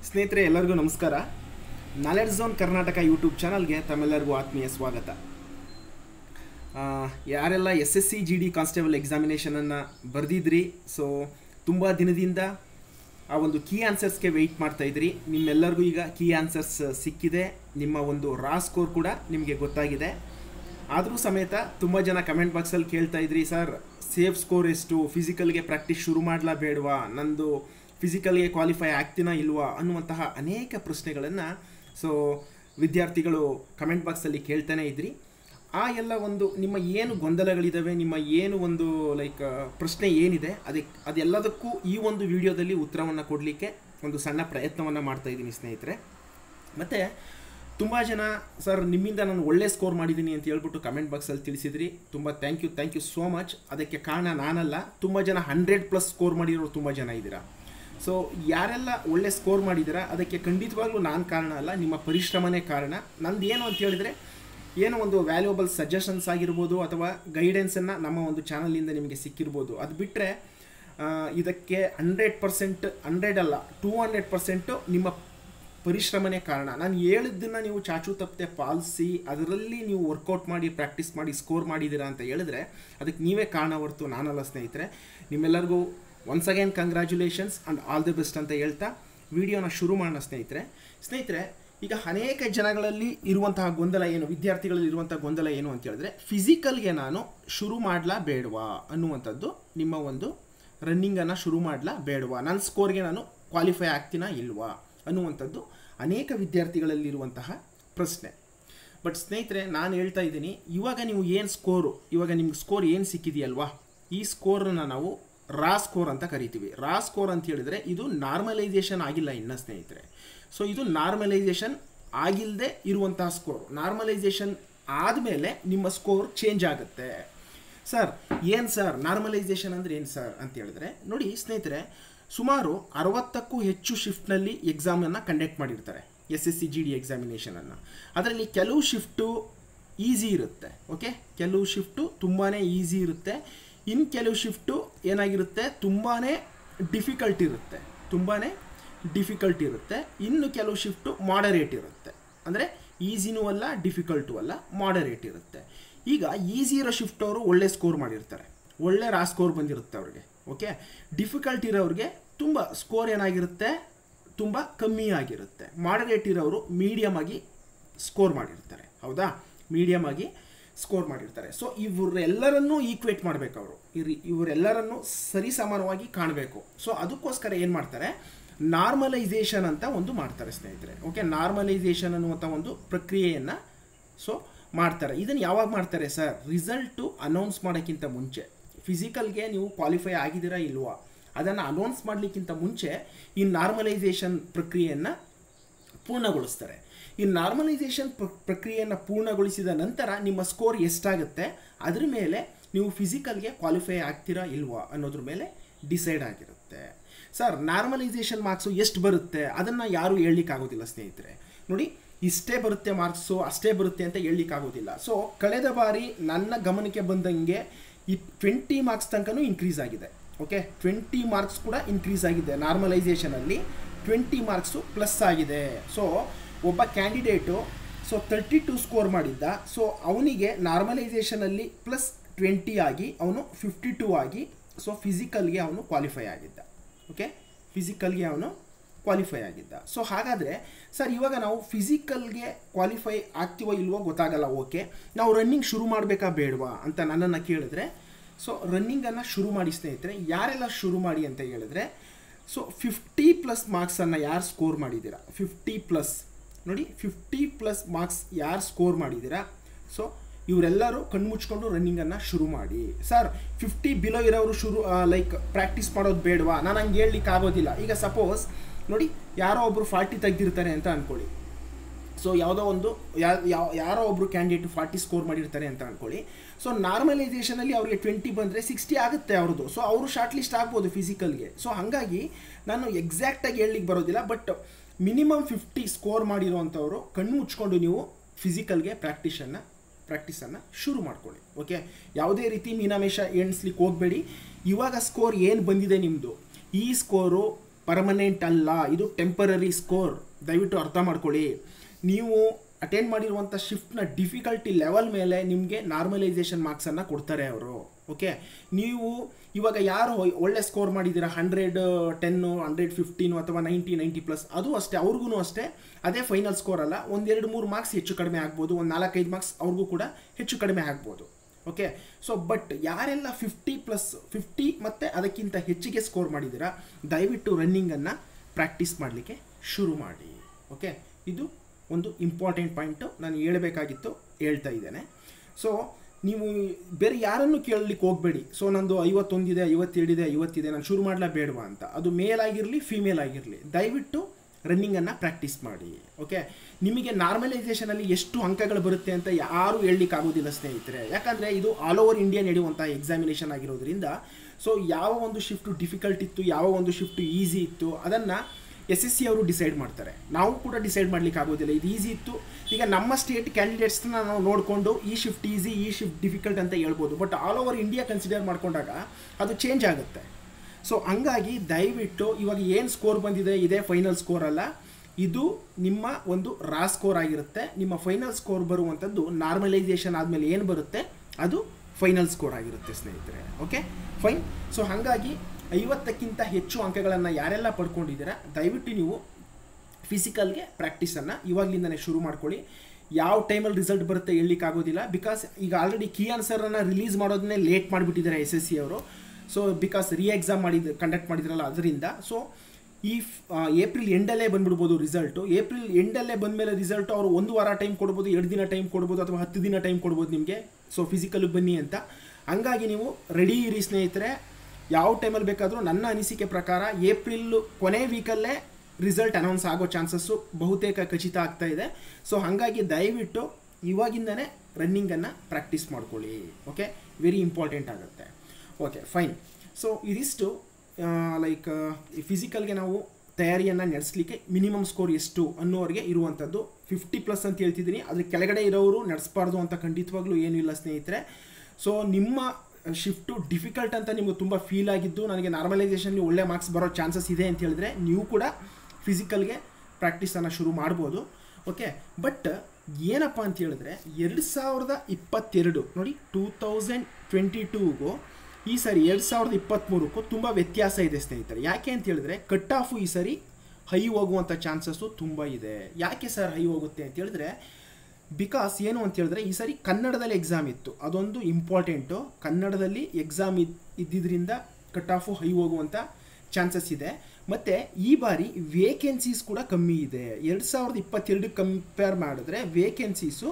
ಸ್ನೇಹಿತರೆ ಎಲ್ಲರಿಗೂ ನಮಸ್ಕಾರ ನಾಲೆಡ್ಜ್ ಝೋನ್ ಕರ್ನಾಟಕ ಯೂಟ್ಯೂಬ್ ಚಾನಲ್ಗೆ ತಮ್ಮೆಲ್ಲರಿಗೂ ಆತ್ಮೀಯ ಸ್ವಾಗತ ಆ, ಯಾರೆಲ್ಲ S S C G D constable ಎಕ್ಸಾಮಿನೇಷನನ್ನು ಬರೆದಿದ್ರಿ ಸೊ ತುಂಬ ದಿನದಿಂದ ಆ ಒಂದು ಕೀ ಆನ್ಸರ್ಸ್ಗೆ ವೆಯ್ಟ್ ಮಾಡ್ತಾ ಇದ್ರಿ ನಿಮ್ಮೆಲ್ಲರಿಗೂ ಈಗ ಕೀ ಆನ್ಸರ್ಸ್ ಸಿಕ್ಕಿದೆ ನಿಮ್ಮ ಒಂದು ರಾ ಸ್ಕೋರ್ ಕೂಡ ನಿಮಗೆ ಗೊತ್ತಾಗಿದೆ ಆದರೂ ಸಮೇತ ತುಂಬ ಜನ ಕಮೆಂಟ್ ಬಾಕ್ಸಲ್ಲಿ ಕೇಳ್ತಾ ಇದ್ರಿ ಸರ್ ಸೇಫ್ ಸ್ಕೋರ್ ಎಷ್ಟು ಫಿಸಿಕಲ್ಗೆ ಪ್ರಾಕ್ಟೀಸ್ ಶುರು ಮಾಡಲಾ ಬೇಡವಾ ನಂದು ಫಿಸಿಕಲ್ಗೆ ಕ್ವಾಲಿಫೈ ಆಗ್ತೀನಾ ಇಲ್ವಾ ಅನ್ನುವಂತಹ ಅನೇಕ ಪ್ರಶ್ನೆಗಳನ್ನು ಸೊ ವಿದ್ಯಾರ್ಥಿಗಳು ಕಮೆಂಟ್ ಬಾಕ್ಸಲ್ಲಿ ಕೇಳ್ತಾನೆ ಇದ್ರಿ ಆ ಎಲ್ಲ ಒಂದು ನಿಮ್ಮ ಏನು ಗೊಂದಲಗಳಿದ್ದಾವೆ ನಿಮ್ಮ ಏನು ಒಂದು ಲೈಕ್ ಪ್ರಶ್ನೆ ಏನಿದೆ ಅದಕ್ಕೆ ಅದೆಲ್ಲದಕ್ಕೂ ಈ ಒಂದು ವಿಡಿಯೋದಲ್ಲಿ ಉತ್ತರವನ್ನು ಕೊಡಲಿಕ್ಕೆ ಒಂದು ಸಣ್ಣ ಪ್ರಯತ್ನವನ್ನು ಮಾಡ್ತಾ ಇದ್ದೀನಿ ಸ್ನೇಹಿತರೆ ಮತ್ತು ತುಂಬ ಜನ ಸರ್ ನಿಮ್ಮಿಂದ ನಾನು ಒಳ್ಳೆ ಸ್ಕೋರ್ ಮಾಡಿದ್ದೀನಿ ಅಂತ ಹೇಳ್ಬಿಟ್ಟು ಕಮೆಂಟ್ ಬಾಕ್ಸಲ್ಲಿ ತಿಳಿಸಿದ್ರಿ ತುಂಬ thank you thank you so much ಅದಕ್ಕೆ ಕಾರಣ ನಾನಲ್ಲ ತುಂಬ ಜನ ಹಂಡ್ರೆಡ್ ಪ್ಲಸ್ ಸ್ಕೋರ್ ಮಾಡಿರೋರು ತುಂಬ ಜನ ಇದ್ದೀರಾ ಸೊ ಯಾರೆಲ್ಲ ಒಳ್ಳೆ ಸ್ಕೋರ್ ಮಾಡಿದ್ದೀರಾ ಅದಕ್ಕೆ ಖಂಡಿತವಾಗ್ಲೂ ನಾನು ಕಾರಣ ಅಲ್ಲ ನಿಮ್ಮ ಪರಿಶ್ರಮನೇ ಕಾರಣ ನಂದು ಏನು ಅಂತ ಹೇಳಿದ್ರೆ ಏನೋ ಒಂದು ವ್ಯಾಲ್ಯೂಬಲ್ ಸಜೆಷನ್ಸ್ ಆಗಿರ್ಬೋದು ಅಥವಾ ಗೈಡೆನ್ಸನ್ನು ನಮ್ಮ ಒಂದು ಚಾನಲಿಂದ ನಿಮಗೆ ಸಿಕ್ಕಿರ್ಬೋದು ಅದು ಬಿಟ್ಟರೆ ಇದಕ್ಕೆ ಹಂಡ್ರೆಡ್ ಪರ್ಸೆಂಟ್ ಹಂಡ್ರೆಡ್ ಅಲ್ಲ ಟೂ ಹಂಡ್ರೆಡ್ ಪರ್ಸೆಂಟು ನಿಮ್ಮ ಪರಿಶ್ರಮನೇ ಕಾರಣ ನಾನು ಹೇಳಿದ್ದನ್ನು ನೀವು ಚಾಚು ತಪ್ಪದೆ ಪಾಲಿಸಿ ಅದರಲ್ಲಿ ನೀವು ವರ್ಕೌಟ್ ಮಾಡಿ ಪ್ರಾಕ್ಟೀಸ್ ಮಾಡಿ ಸ್ಕೋರ್ ಮಾಡಿದ್ದೀರಾ ಅಂತ ಹೇಳಿದ್ರೆ ಅದಕ್ಕೆ ನೀವೇ ಕಾರಣ ಹೊರತು ನಾನಲ್ಲ ಸ್ನೇಹಿತರೆ ನಿಮ್ಮೆಲ್ಲರಿಗೂ once again congratulations and all the best ಅಂತ ಹೇಳ್ತಾ ವಿಡಿಯೋನ ಶುರು ಮಾಡೋಣ ಸ್ನೇಹಿತರೆ ಸ್ನೇಹಿತರೆ ಈಗ ಅನೇಕ ಜನಗಳಲ್ಲಿ ಇರುವಂತಹ ಗೊಂದಲ ಏನು ವಿದ್ಯಾರ್ಥಿಗಳಲ್ಲಿ ಇರುವಂತಹ ಗೊಂದಲ ಏನು ಅಂತ ಹೇಳಿದ್ರೆ ಫಿಸಿಕಲ್ಗೆ ನಾನು ಶುರು ಮಾಡಲಾ ಬೇಡವಾ ಅನ್ನುವಂಥದ್ದು ನಿಮ್ಮ ಒಂದು ರನ್ನಿಂಗನ್ನು ಶುರು ಮಾಡಲಾ ಬೇಡವಾ ನನ್ನ ಸ್ಕೋರ್ಗೆ ನಾನು ಕ್ವಾಲಿಫೈ ಆಗ್ತೀನಾ ಇಲ್ವಾ ಅನ್ನುವಂಥದ್ದು ಅನೇಕ ವಿದ್ಯಾರ್ಥಿಗಳಲ್ಲಿರುವಂತಹ ಪ್ರಶ್ನೆ ಬಟ್ ಸ್ನೇಹಿತರೆ ನಾನು ಹೇಳ್ತಾ ಇದ್ದೀನಿ ಇವಾಗ ನೀವು ಏನು ಸ್ಕೋರು ಇವಾಗ ನಿಮ್ಗೆ ಸ್ಕೋರ್ ಏನು ಸಿಕ್ಕಿದೆಯಲ್ವಾ ಈ ಸ್ಕೋರನ್ನ ನಾವು ರಾ ಸ್ಕೋರ್ ಅಂತ ಕರಿತೀವಿ ರಾ ಸ್ಕೋರ್ ಅಂತ ಹೇಳಿದ್ರೆ ಇದು ನಾರ್ಮಲೈಸೇಷನ್ ಆಗಿಲ್ಲ ಇನ್ನು ಸ್ನೇಹಿತರೆ ಸೊ ಇದು ನಾರ್ಮಲೈಸೇಷನ್ ಆಗಿಲ್ಲದೆ ಇರುವಂತಹ ಸ್ಕೋರ್ ನಾರ್ಮಲೈಸೇಷನ್ ಆದಮೇಲೆ ನಿಮ್ಮ ಸ್ಕೋರ್ ಚೇಂಜ್ ಆಗುತ್ತೆ ಸರ್ ಏನು ಸರ್ ನಾರ್ಮಲೈಸೇಷನ್ ಅಂದರೆ ಏನು ಸರ್ ಅಂತ ಹೇಳಿದ್ರೆ ನೋಡಿ ಸ್ನೇಹಿತರೆ ಸುಮಾರು ಅರವತ್ತಕ್ಕೂ ಹೆಚ್ಚು ಶಿಫ್ಟ್ನಲ್ಲಿ ಎಕ್ಸಾಮನ್ನು ಕಂಡಕ್ಟ್ ಮಾಡಿರ್ತಾರೆ S S C G D ಎಕ್ಸಾಮಿನೇಷನನ್ನು ಅದರಲ್ಲಿ ಕೆಲವು ಶಿಫ್ಟು ಈಸಿ ಇರುತ್ತೆ ಓಕೆ ಕೆಲವು ಶಿಫ್ಟು ತುಂಬಾ ಈಸಿ ಇರುತ್ತೆ ಇನ್ನು ಕೆಲವು ಶಿಫ್ಟು ಏನಾಗಿರುತ್ತೆ ತುಂಬಾ ಡಿಫಿಕಲ್ಟ್ ಇರುತ್ತೆ ತುಂಬಾ ಡಿಫಿಕಲ್ಟ್ ಇರುತ್ತೆ ಇನ್ನು ಕೆಲವು ಶಿಫ್ಟು ಮಾಡರೇಟ್ ಇರುತ್ತೆ ಅಂದರೆ ಈಸಿನೂ ಅಲ್ಲ ಡಿಫಿಕಲ್ಟು ಅಲ್ಲ ಮಾಡರೇಟ್ ಇರುತ್ತೆ ಈಗ ಈಸಿ ಇರೋ ಶಿಫ್ಟ್ ಅವರು ಒಳ್ಳೆ ಸ್ಕೋರ್ ಮಾಡಿರ್ತಾರೆ ಒಳ್ಳೆ ರಾ ಸ್ಕೋರ್ ಬಂದಿರುತ್ತೆ ಅವ್ರಿಗೆ ಓಕೆ ಡಿಫಿಕಲ್ಟ್ ಇರೋರಿಗೆ ತುಂಬ ಸ್ಕೋರ್ ಏನಾಗಿರುತ್ತೆ ತುಂಬ ಕಮ್ಮಿ ಆಗಿರುತ್ತೆ ಮಾಡರೇಟ್ ಇರೋರು ಮೀಡಿಯಮ್ ಆಗಿ ಸ್ಕೋರ್ ಮಾಡಿರ್ತಾರೆ ಹೌದಾ ಮೀಡಿಯಮ್ ಆಗಿ ಸ್ಕೋರ್ ಮಾಡಿರ್ತಾರೆ ಸೊ ಇವರೆಲ್ಲರನ್ನೂ ಈಕ್ವೇಟ್ ಮಾಡಬೇಕು ಅವರು ಇರಿ ಇವರೆಲ್ಲರನ್ನೂ ಸರಿಸಮಾನವಾಗಿ ಕಾಣಬೇಕು ಸೊ ಅದಕ್ಕೋಸ್ಕರ ಏನು ಮಾಡ್ತಾರೆ ನಾರ್ಮಲೈಸೇಷನ್ ಅಂತ ಒಂದು ಮಾಡ್ತಾರೆ ಸ್ನೇಹಿತರೆ ಓಕೆ ನಾರ್ಮಲೈಸೇಷನ್ ಅನ್ನುವಂಥ ಒಂದು ಪ್ರಕ್ರಿಯೆಯನ್ನು ಸೊ ಮಾಡ್ತಾರೆ ಇದನ್ನು ಯಾವಾಗ ಮಾಡ್ತಾರೆ ಸರ್ ರಿಸಲ್ಟು ಅನೌನ್ಸ್ ಮಾಡೋಕ್ಕಿಂತ ಮುಂಚೆ ಫಿಸಿಕಲ್ಗೆ ನೀವು ಕ್ವಾಲಿಫೈ ಆಗಿದ್ದೀರಾ ಇಲ್ವಾ ಅದನ್ನು ಅನೌನ್ಸ್ ಮಾಡಲಿಕ್ಕಿಂತ ಮುಂಚೆ ಈ ನಾರ್ಮಲೈಸೇಷನ್ ಪ್ರಕ್ರಿಯೆಯನ್ನು ಪೂರ್ಣಗೊಳಿಸ್ತಾರೆ ಈ ನಾರ್ಮಲೈಸೇಷನ್ ಪ್ರಕ್ರಿಯೆಯನ್ನು ಪೂರ್ಣಗೊಳಿಸಿದ ನಂತರ ನಿಮ್ಮ ಸ್ಕೋರ್ ಎಷ್ಟಾಗುತ್ತೆ ಅದ್ರ ಮೇಲೆ ನೀವು ಫಿಸಿಕಲ್ಗೆ ಕ್ವಾಲಿಫೈ ಆಗ್ತೀರಾ ಇಲ್ವಾ ಅನ್ನೋದ್ರ ಮೇಲೆ ಡಿಸೈಡ್ ಆಗಿರುತ್ತೆ ಸರ್ ನಾರ್ಮಲೈಸೇಷನ್ ಮಾರ್ಕ್ಸು ಎಷ್ಟು ಬರುತ್ತೆ ಅದನ್ನು ಯಾರೂ ಹೇಳಲಿಕ್ಕಾಗೋದಿಲ್ಲ ಸ್ನೇಹಿತರೆ ನೋಡಿ ಇಷ್ಟೇ ಬರುತ್ತೆ ಮಾರ್ಕ್ಸು ಅಷ್ಟೇ ಬರುತ್ತೆ ಅಂತ ಹೇಳಲಿಕ್ಕಾಗೋದಿಲ್ಲ ಸೊ ಕಳೆದ ಬಾರಿ ನನ್ನ ಗಮನಕ್ಕೆ ಬಂದಂಗೆ ಈ ಟ್ವೆಂಟಿ ಮಾರ್ಕ್ಸ್ ತನಕನೂ ಇನ್ಕ್ರೀಸ್ ಆಗಿದೆ ಓಕೆ ಟ್ವೆಂಟಿ ಮಾರ್ಕ್ಸ್ ಕೂಡ ಇನ್ಕ್ರೀಸ್ ಆಗಿದೆ ನಾರ್ಮಲೈಸೇಷನಲ್ಲಿ ಟ್ವೆಂಟಿ ಮಾರ್ಕ್ಸು ಪ್ಲಸ್ ಆಗಿದೆ ಸೊ ಒಬ್ಬ candidate so thirty two score ಮಾಡಿದ್ದ ಸೊ ಅವನಿಗೆ ನಾರ್ಮಲೈಸೇಷನಲ್ಲಿ ಪ್ಲಸ್ ಟ್ವೆಂಟಿ ಆಗಿ ಅವನು ಫಿಫ್ಟಿ ಟೂ ಆಗಿ ಸೊ ಫಿಸಿಕಲ್ಗೆ ಅವನು ಕ್ವಾಲಿಫೈ ಆಗಿದ್ದ ಓಕೆ ಫಿಸಿಕಲ್ಗೆ ಅವನು ಕ್ವಾಲಿಫೈ ಆಗಿದ್ದ ಸೊ ಹಾಗಾದರೆ ಸರ್ ಇವಾಗ ನಾವು ಫಿಸಿಕಲ್ಗೆ ಕ್ವಾಲಿಫೈ ಆಗ್ತೀವೋ ಇಲ್ವೋ ಗೊತ್ತಾಗಲ್ಲ ಓಕೆ ನಾವು ರನ್ನಿಂಗ್ ಶುರು ಮಾಡಬೇಕಾ ಬೇಡವಾ ಅಂತ ನನ್ನನ್ನು ಕೇಳಿದ್ರೆ ಸೊ ರನ್ನಿಂಗನ್ನು ಶುರು ಮಾಡಿ ಸ್ನೇಹಿತರೆ ಯಾರೆಲ್ಲ ಶುರು ಮಾಡಿ ಅಂತ ಹೇಳಿದ್ರೆ ಸೊ ಫಿಫ್ಟಿ ಪ್ಲಸ್ ಮಾರ್ಕ್ಸನ್ನು ಯಾರು ಸ್ಕೋರ್ ಮಾಡಿದ್ದೀರಾ ಫಿಫ್ಟಿ ಪ್ಲಸ್ ನೋಡಿ ಫಿಫ್ಟಿ ಪ್ಲಸ್ ಮಾರ್ಕ್ಸ್ ಯಾರು ಸ್ಕೋರ್ ಮಾಡಿದ್ದೀರಾ ಸೊ ಇವರೆಲ್ಲರೂ ಕಣ್ಮುಚ್ಕೊಂಡು ರನ್ನಿಂಗನ್ನು ಶುರು ಮಾಡಿ ಸರ್ ಫಿಫ್ಟಿ ಬಿಲೋ ಇರೋರು ಶುರು ಲೈಕ್ ಪ್ರಾಕ್ಟೀಸ್ ಮಾಡೋದು ಬೇಡವಾ ನಾನು ಹಂಗೆ ಹೇಳಲಿಕ್ಕೆ ಆಗೋದಿಲ್ಲ ಈಗ ಸಪೋಸ್ ನೋಡಿ ಯಾರೋ ಒಬ್ಬರು ಫಾರ್ಟಿ ತೆಗ್ದಿರ್ತಾರೆ ಅಂತ ಅಂದ್ಕೊಳ್ಳಿ ಸೊ ಯಾವುದೋ ಒಂದು ಯಾವ ಯಾರೋ ಒಬ್ಬರು ಕ್ಯಾಂಡಿಡೇಟ್ ಫಾರ್ಟಿ ಸ್ಕೋರ್ ಮಾಡಿರ್ತಾರೆ ಅಂತ ಅಂದ್ಕೊಳ್ಳಿ ಸೊ ನಾರ್ಮಲೈಸೇಷನಲ್ಲಿ ಅವರಿಗೆ ಟ್ವೆಂಟಿ ಬಂದರೆ ಸಿಕ್ಸ್ಟಿ ಆಗುತ್ತೆ ಅವ್ರದ್ದು ಸೊ ಅವರು ಶಾರ್ಟ್ ಲಿಸ್ಟ್ ಆಗ್ಬೋದು ಫಿಸಿಕಲ್ಗೆ ಸೊ ಹಾಗಾಗಿ ನಾನು ಎಕ್ಸಾಕ್ಟಾಗಿ ಹೇಳಲಿಕ್ಕೆ ಬರೋದಿಲ್ಲ ಬಟ್ ಮಿನಿಮಮ್ ಫಿಫ್ಟಿ ಸ್ಕೋರ್ ಮಾಡಿರೋವಂಥವ್ರು ಕಣ್ಣು ಮುಚ್ಕೊಂಡು ನೀವು ಫಿಸಿಕಲ್ಗೆ ಪ್ರಾಕ್ಟೀಸನ್ನು ಪ್ರಾಕ್ಟೀಸನ್ನು ಶುರು ಮಾಡ್ಕೊಳ್ಳಿ ಓಕೆ ಯಾವುದೇ ರೀತಿ ಮೀನಾಮೇಷ ಎಣಿಸ್ಲಿಕ್ಕೆ ಹೋಗಬೇಡಿ ಇವಾಗ ಸ್ಕೋರ್ ಏನು ಬಂದಿದೆ ನಿಮ್ಮದು ಈ ಸ್ಕೋರು ಪರ್ಮನೆಂಟ್ ಅಲ್ಲ ಇದು ಟೆಂಪರರಿ ಸ್ಕೋರ್ ದಯವಿಟ್ಟು ಅರ್ಥ ಮಾಡ್ಕೊಳ್ಳಿ ನೀವು ಅಟೆಂಡ್ ಮಾಡಿರುವಂಥ ಶಿಫ್ಟ್ನ ಡಿಫಿಕಲ್ಟಿ ಲೆವೆಲ್ ಮೇಲೆ ನಿಮಗೆ ನಾರ್ಮಲೈಸೇಷನ್ ಮಾರ್ಕ್ಸನ್ನು ಕೊಡ್ತಾರೆ ಅವರು ಓಕೆ ನೀವು ಇವಾಗ ಯಾರು ಒಳ್ಳೆ ಸ್ಕೋರ್ ಮಾಡಿದ್ದೀರಾ ಹಂಡ್ರೆಡ್ ಟೆನ್ನು ಹಂಡ್ರೆಡ್ ಫಿಫ್ಟೀನು ಅಥವಾ ನೈಂಟಿ ನೈಂಟಿ ಪ್ಲಸ್ ಅದು ಅಷ್ಟೇ ಅವ್ರಿಗೂ ಅಷ್ಟೇ ಅದೇ ಫೈನಲ್ ಸ್ಕೋರ್ ಅಲ್ಲ ಒಂದೆರಡು ಮೂರು ಮಾರ್ಕ್ಸ್ ಹೆಚ್ಚು ಕಡಿಮೆ ಆಗ್ಬೋದು ಒಂದು ನಾಲ್ಕೈದು ಮಾರ್ಕ್ಸ್ ಅವ್ರಿಗೂ ಕೂಡ ಹೆಚ್ಚು ಕಡಿಮೆ ಆಗ್ಬೋದು ಓಕೆ ಸೊ ಬಟ್ ಯಾರೆಲ್ಲ ಫಿಫ್ಟಿ ಪ್ಲಸ್ ಫಿಫ್ಟಿ ಮತ್ತು ಅದಕ್ಕಿಂತ ಹೆಚ್ಚಿಗೆ ಸ್ಕೋರ್ ಮಾಡಿದ್ದೀರಾ ದಯವಿಟ್ಟು ರನ್ನಿಂಗನ್ನು ಪ್ರಾಕ್ಟೀಸ್ ಮಾಡಲಿಕ್ಕೆ ಶುರು ಮಾಡಿ ಓಕೆ ಇದು ಒಂದು ಇಂಪಾರ್ಟೆಂಟ್ ಪಾಯಿಂಟು ನಾನು ಹೇಳಬೇಕಾಗಿತ್ತು ಹೇಳ್ತಾ ಇದ್ದೇನೆ ಸೊ ನೀವು ಬೇರೆ ಯಾರನ್ನು ಕೇಳಲಿಕ್ಕೆ ಹೋಗಬೇಡಿ ಸೊ ನಂದು ಐವತ್ತೊಂದಿದೆ ಐವತ್ತೇಳಿದೆ ಐವತ್ತಿದೆ ನಾನು ಶುರು ಮಾಡಲಾ ಬೇಡವಾ ಅಂತ ಅದು ಮೇಲ್ ಆಗಿರಲಿ ಫಿಮೇಲ್ ಆಗಿರಲಿ ದಯವಿಟ್ಟು ರನ್ನಿಂಗನ್ನು ಪ್ರಾಕ್ಟೀಸ್ ಮಾಡಿ ಓಕೆ ನಿಮಗೆ ನಾರ್ಮಲೈಸೇಷನಲ್ಲಿ ಎಷ್ಟು ಅಂಕಗಳು ಬರುತ್ತೆ ಅಂತ ಯಾರು ಹೇಳಲಿಕ್ಕೆ ಆಗೋದಿಲ್ಲ ಸ್ನೇಹಿತರೆ ಯಾಕಂದರೆ ಇದು ಆಲ್ ಓವರ್ ಇಂಡಿಯಾ ನಡೆಯುವಂಥ ಎಕ್ಸಾಮಿನೇಷನ್ ಆಗಿರೋದ್ರಿಂದ ಸೊ ಯಾವ ಒಂದು ಶಿಫ್ಟು ಡಿಫಿಕಲ್ಟ್ ಇತ್ತು ಯಾವ ಒಂದು ಶಿಫ್ಟು ಈಸಿ ಇತ್ತು ಅದನ್ನು ಎಸ್ ಎಸ್ ಸಿ ಅವರು ಡಿಸೈಡ್ ಮಾಡ್ತಾರೆ ನಾವು ಕೂಡ ಡಿಸೈಡ್ ಮಾಡ್ಲಿಕ್ಕೆ ಆಗೋದಿಲ್ಲ ಇದು ಈಸಿ ಇತ್ತು ಈಗ ನಮ್ಮ ಸ್ಟೇಟ್ ಕ್ಯಾಂಡಿಡೇಟ್ಸ್ನ ನಾವು ನೋಡಿಕೊಂಡು ಈ ಶಿಫ್ಟ್ ಈಸಿ ಈ ಶಿಫ್ಟ್ ಡಿಫಿಕಲ್ಟ್ ಅಂತ ಹೇಳ್ಬೋದು but all over India consider ಮಾಡ್ಕೊಂಡಾಗ ಅದು ಚೇಂಜ್ ಆಗುತ್ತೆ ಸೊ ಹಂಗಾಗಿ ದಯವಿಟ್ಟು ಇವಾಗ ಏನು ಸ್ಕೋರ್ ಬಂದಿದೆ ಇದೇ ಫೈನಲ್ ಸ್ಕೋರ್ ಅಲ್ಲ ಇದು ನಿಮ್ಮ ಒಂದು ರಾ ಸ್ಕೋರ್ ಆಗಿರುತ್ತೆ ನಿಮ್ಮ ಫೈನಲ್ ಸ್ಕೋರ್ ಬರುವಂಥದ್ದು ನಾರ್ಮಲೈಸೇಷನ್ ಆದಮೇಲೆ ಏನು ಬರುತ್ತೆ ಅದು ಫೈನಲ್ ಸ್ಕೋರ್ ಆಗಿರುತ್ತೆ ಸ್ನೇಹಿತರೆ ಓಕೆ ಫೈನ್ ಸೊ ಹಾಗಾಗಿ ಐವತ್ತಕ್ಕಿಂತ ಹೆಚ್ಚು ಅಂಕಗಳನ್ನು ಯಾರೆಲ್ಲ ಪಡ್ಕೊಂಡಿದ್ದೀರಾ ದಯವಿಟ್ಟು ನೀವು ಫಿಸಿಕಲ್ಗೆ ಪ್ರಾಕ್ಟೀಸನ್ನು ಇವಾಗಲಿಂದನೇ ಶುರು ಮಾಡ್ಕೊಳ್ಳಿ ಯಾವ ಟೈಮಲ್ಲಿ ರಿಸಲ್ಟ್ ಬರುತ್ತೆ ಹೇಳಲಿಕ್ಕಾಗೋದಿಲ್ಲ ಬಿಕಾಸ್ ಈಗ ಆಲ್ರೆಡಿ ಕೀ ಆನ್ಸರನ್ನು ರಿಲೀಸ್ ಮಾಡೋದನ್ನೇ ಲೇಟ್ ಮಾಡಿಬಿಟ್ಟಿದ್ದಾರೆ ಎಸ್ ಎಸ್ ಸಿ ಅವರು ಸೊ ಬಿಕಾಸ್ ರೀ ಎಕ್ಸಾಮ್ ಮಾಡಿದ ಕಂಡಕ್ಟ್ ಮಾಡಿದ್ರಲ್ಲ ಅದರಿಂದ ಸೊ ಈ ಏಪ್ರಿಲ್ ಎಂಡಲ್ಲೇ ಬಂದ್ಬಿಡ್ಬೋದು ರಿಸಲ್ಟು ಏಪ್ರಿಲ್ ಎಂಡಲ್ಲೇ ಬಂದಮೇಲೆ ರಿಸಲ್ಟು ಅವರು ಒಂದು ವಾರ ಟೈಮ್ ಕೊಡ್ಬೋದು ಎರಡು ದಿನ ಟೈಮ್ ಕೊಡ್ಬೋದು ಅಥವಾ ಹತ್ತು ದಿನ ಟೈಮ್ ಕೊಡ್ಬೋದು ನಿಮಗೆ ಸೊ ಫಿಸಿಕಲ್ ಬನ್ನಿ ಅಂತ ಹಂಗಾಗಿ ನೀವು ರೆಡಿ ಇರಿ ಸ್ನೇಹಿತರೆ ಯಾವ ಟೈಮಲ್ಲಿ ಬೇಕಾದರೂ ನನ್ನ ಅನಿಸಿಕೆ ಪ್ರಕಾರ ಏಪ್ರಿಲ್ ಕೊನೆ ವೀಕಲ್ಲೇ ರಿಸಲ್ಟ್ ಅನೌನ್ಸ್ ಆಗೋ ಚಾನ್ಸಸ್ಸು ಬಹುತೇಕ ಖಚಿತ ಆಗ್ತಾ ಇದೆ ಸೊ ಹಾಗಾಗಿ ದಯವಿಟ್ಟು ಇವಾಗಿಂದನೇ ರನ್ನಿಂಗನ್ನು ಪ್ರಾಕ್ಟೀಸ್ ಮಾಡ್ಕೊಳ್ಳಿ ಓಕೆ ವೆರಿ ಇಂಪಾರ್ಟೆಂಟ್ ಆಗುತ್ತೆ ಓಕೆ ಫೈನ್ ಸೊ ಇದಿಷ್ಟು ಲೈಕ್ ಫಿಸಿಕಲ್ಗೆ ನಾವು ತಯಾರಿಯನ್ನು ನಡೆಸಲಿಕ್ಕೆ ಮಿನಿಮಮ್ ಸ್ಕೋರ್ ಎಷ್ಟು ಅನ್ನೋರಿಗೆ ಇರುವಂಥದ್ದು ಫಿಫ್ಟಿ ಪ್ಲಸ್ ಅಂತ ಹೇಳ್ತಿದ್ದೀನಿ ಅದ್ರ ಕೆಳಗಡೆ ಇರೋರು ನಡೆಸಬಾರ್ದು ಅಂತ ಖಂಡಿತವಾಗ್ಲೂ ಏನೂ ಇಲ್ಲ ಸ್ನೇಹಿತರೆ ಸೊ ನಿಮ್ಮ ಶಿಫ್ಟು ಡಿಫಿಕಲ್ಟ್ ಅಂತ ನಿಮಗೆ ತುಂಬ ಫೀಲ್ ಆಗಿದ್ದು ನನಗೆ ನಾರ್ಮಲೈಸೇಷನ್ಲಿ ಒಳ್ಳೆ ಮಾರ್ಕ್ಸ್ ಬರೋ ಚಾನ್ಸಸ್ ಇದೆ ಅಂತ ಹೇಳಿದ್ರೆ ನೀವು ಕೂಡ ಫಿಸಿಕಲ್ಗೆ ಪ್ರಾಕ್ಟೀಸನ್ನು ಶುರು ಮಾಡ್ಬೋದು ಓಕೆ ಬಟ್ ಏನಪ್ಪ ಅಂತ ಹೇಳಿದ್ರೆ ಎರಡು ಸಾವಿರದ ಇಪ್ಪತ್ತೆರಡು ನೋಡಿ ಟೂ ತೌಸಂಡ್ ಟ್ವೆಂಟಿ ಟೂಗೂ ಈ ಸರಿ ಎರಡು ಸಾವಿರದ ಇಪ್ಪತ್ತ್ಮೂರಕ್ಕೂ ತುಂಬ ವ್ಯತ್ಯಾಸ ಇದೆ ಸ್ನೇಹಿತರೆ ಯಾಕೆ ಅಂತ ಹೇಳಿದ್ರೆ ಕಟ್ ಆಫು ಈ ಸರಿ ಹೈ ಹೋಗುವಂಥ ಚಾನ್ಸಸ್ಸು ತುಂಬ ಇದೆ ಯಾಕೆ ಸರ್ ಹೈ ಹೋಗುತ್ತೆ ಅಂತ ಹೇಳಿದ್ರೆ ಬಿಕಾಸ್ ಏನು ಅಂತ ಹೇಳಿದ್ರೆ ಈ ಸರಿ ಕನ್ನಡದಲ್ಲಿ ಎಕ್ಸಾಮ್ ಇತ್ತು ಅದೊಂದು ಇಂಪಾರ್ಟೆಂಟು ಕನ್ನಡದಲ್ಲಿ ಎಕ್ಸಾಮ್ ಇದ್ ಇದ್ದಿದ್ದರಿಂದ ಕಟ್ ಆಫು ಹೈ ಹೋಗುವಂಥ ಚಾನ್ಸಸ್ ಇದೆ ಮತ್ತು ಈ ಬಾರಿ ವೇಕೆನ್ಸೀಸ್ ಕೂಡ ಕಮ್ಮಿ ಇದೆ ಎರಡು ಸಾವಿರದ ಇಪ್ಪತ್ತೆರಡು ಕಂಪೇರ್ ಮಾಡಿದ್ರೆ ವೇಕೆನ್ಸೀಸು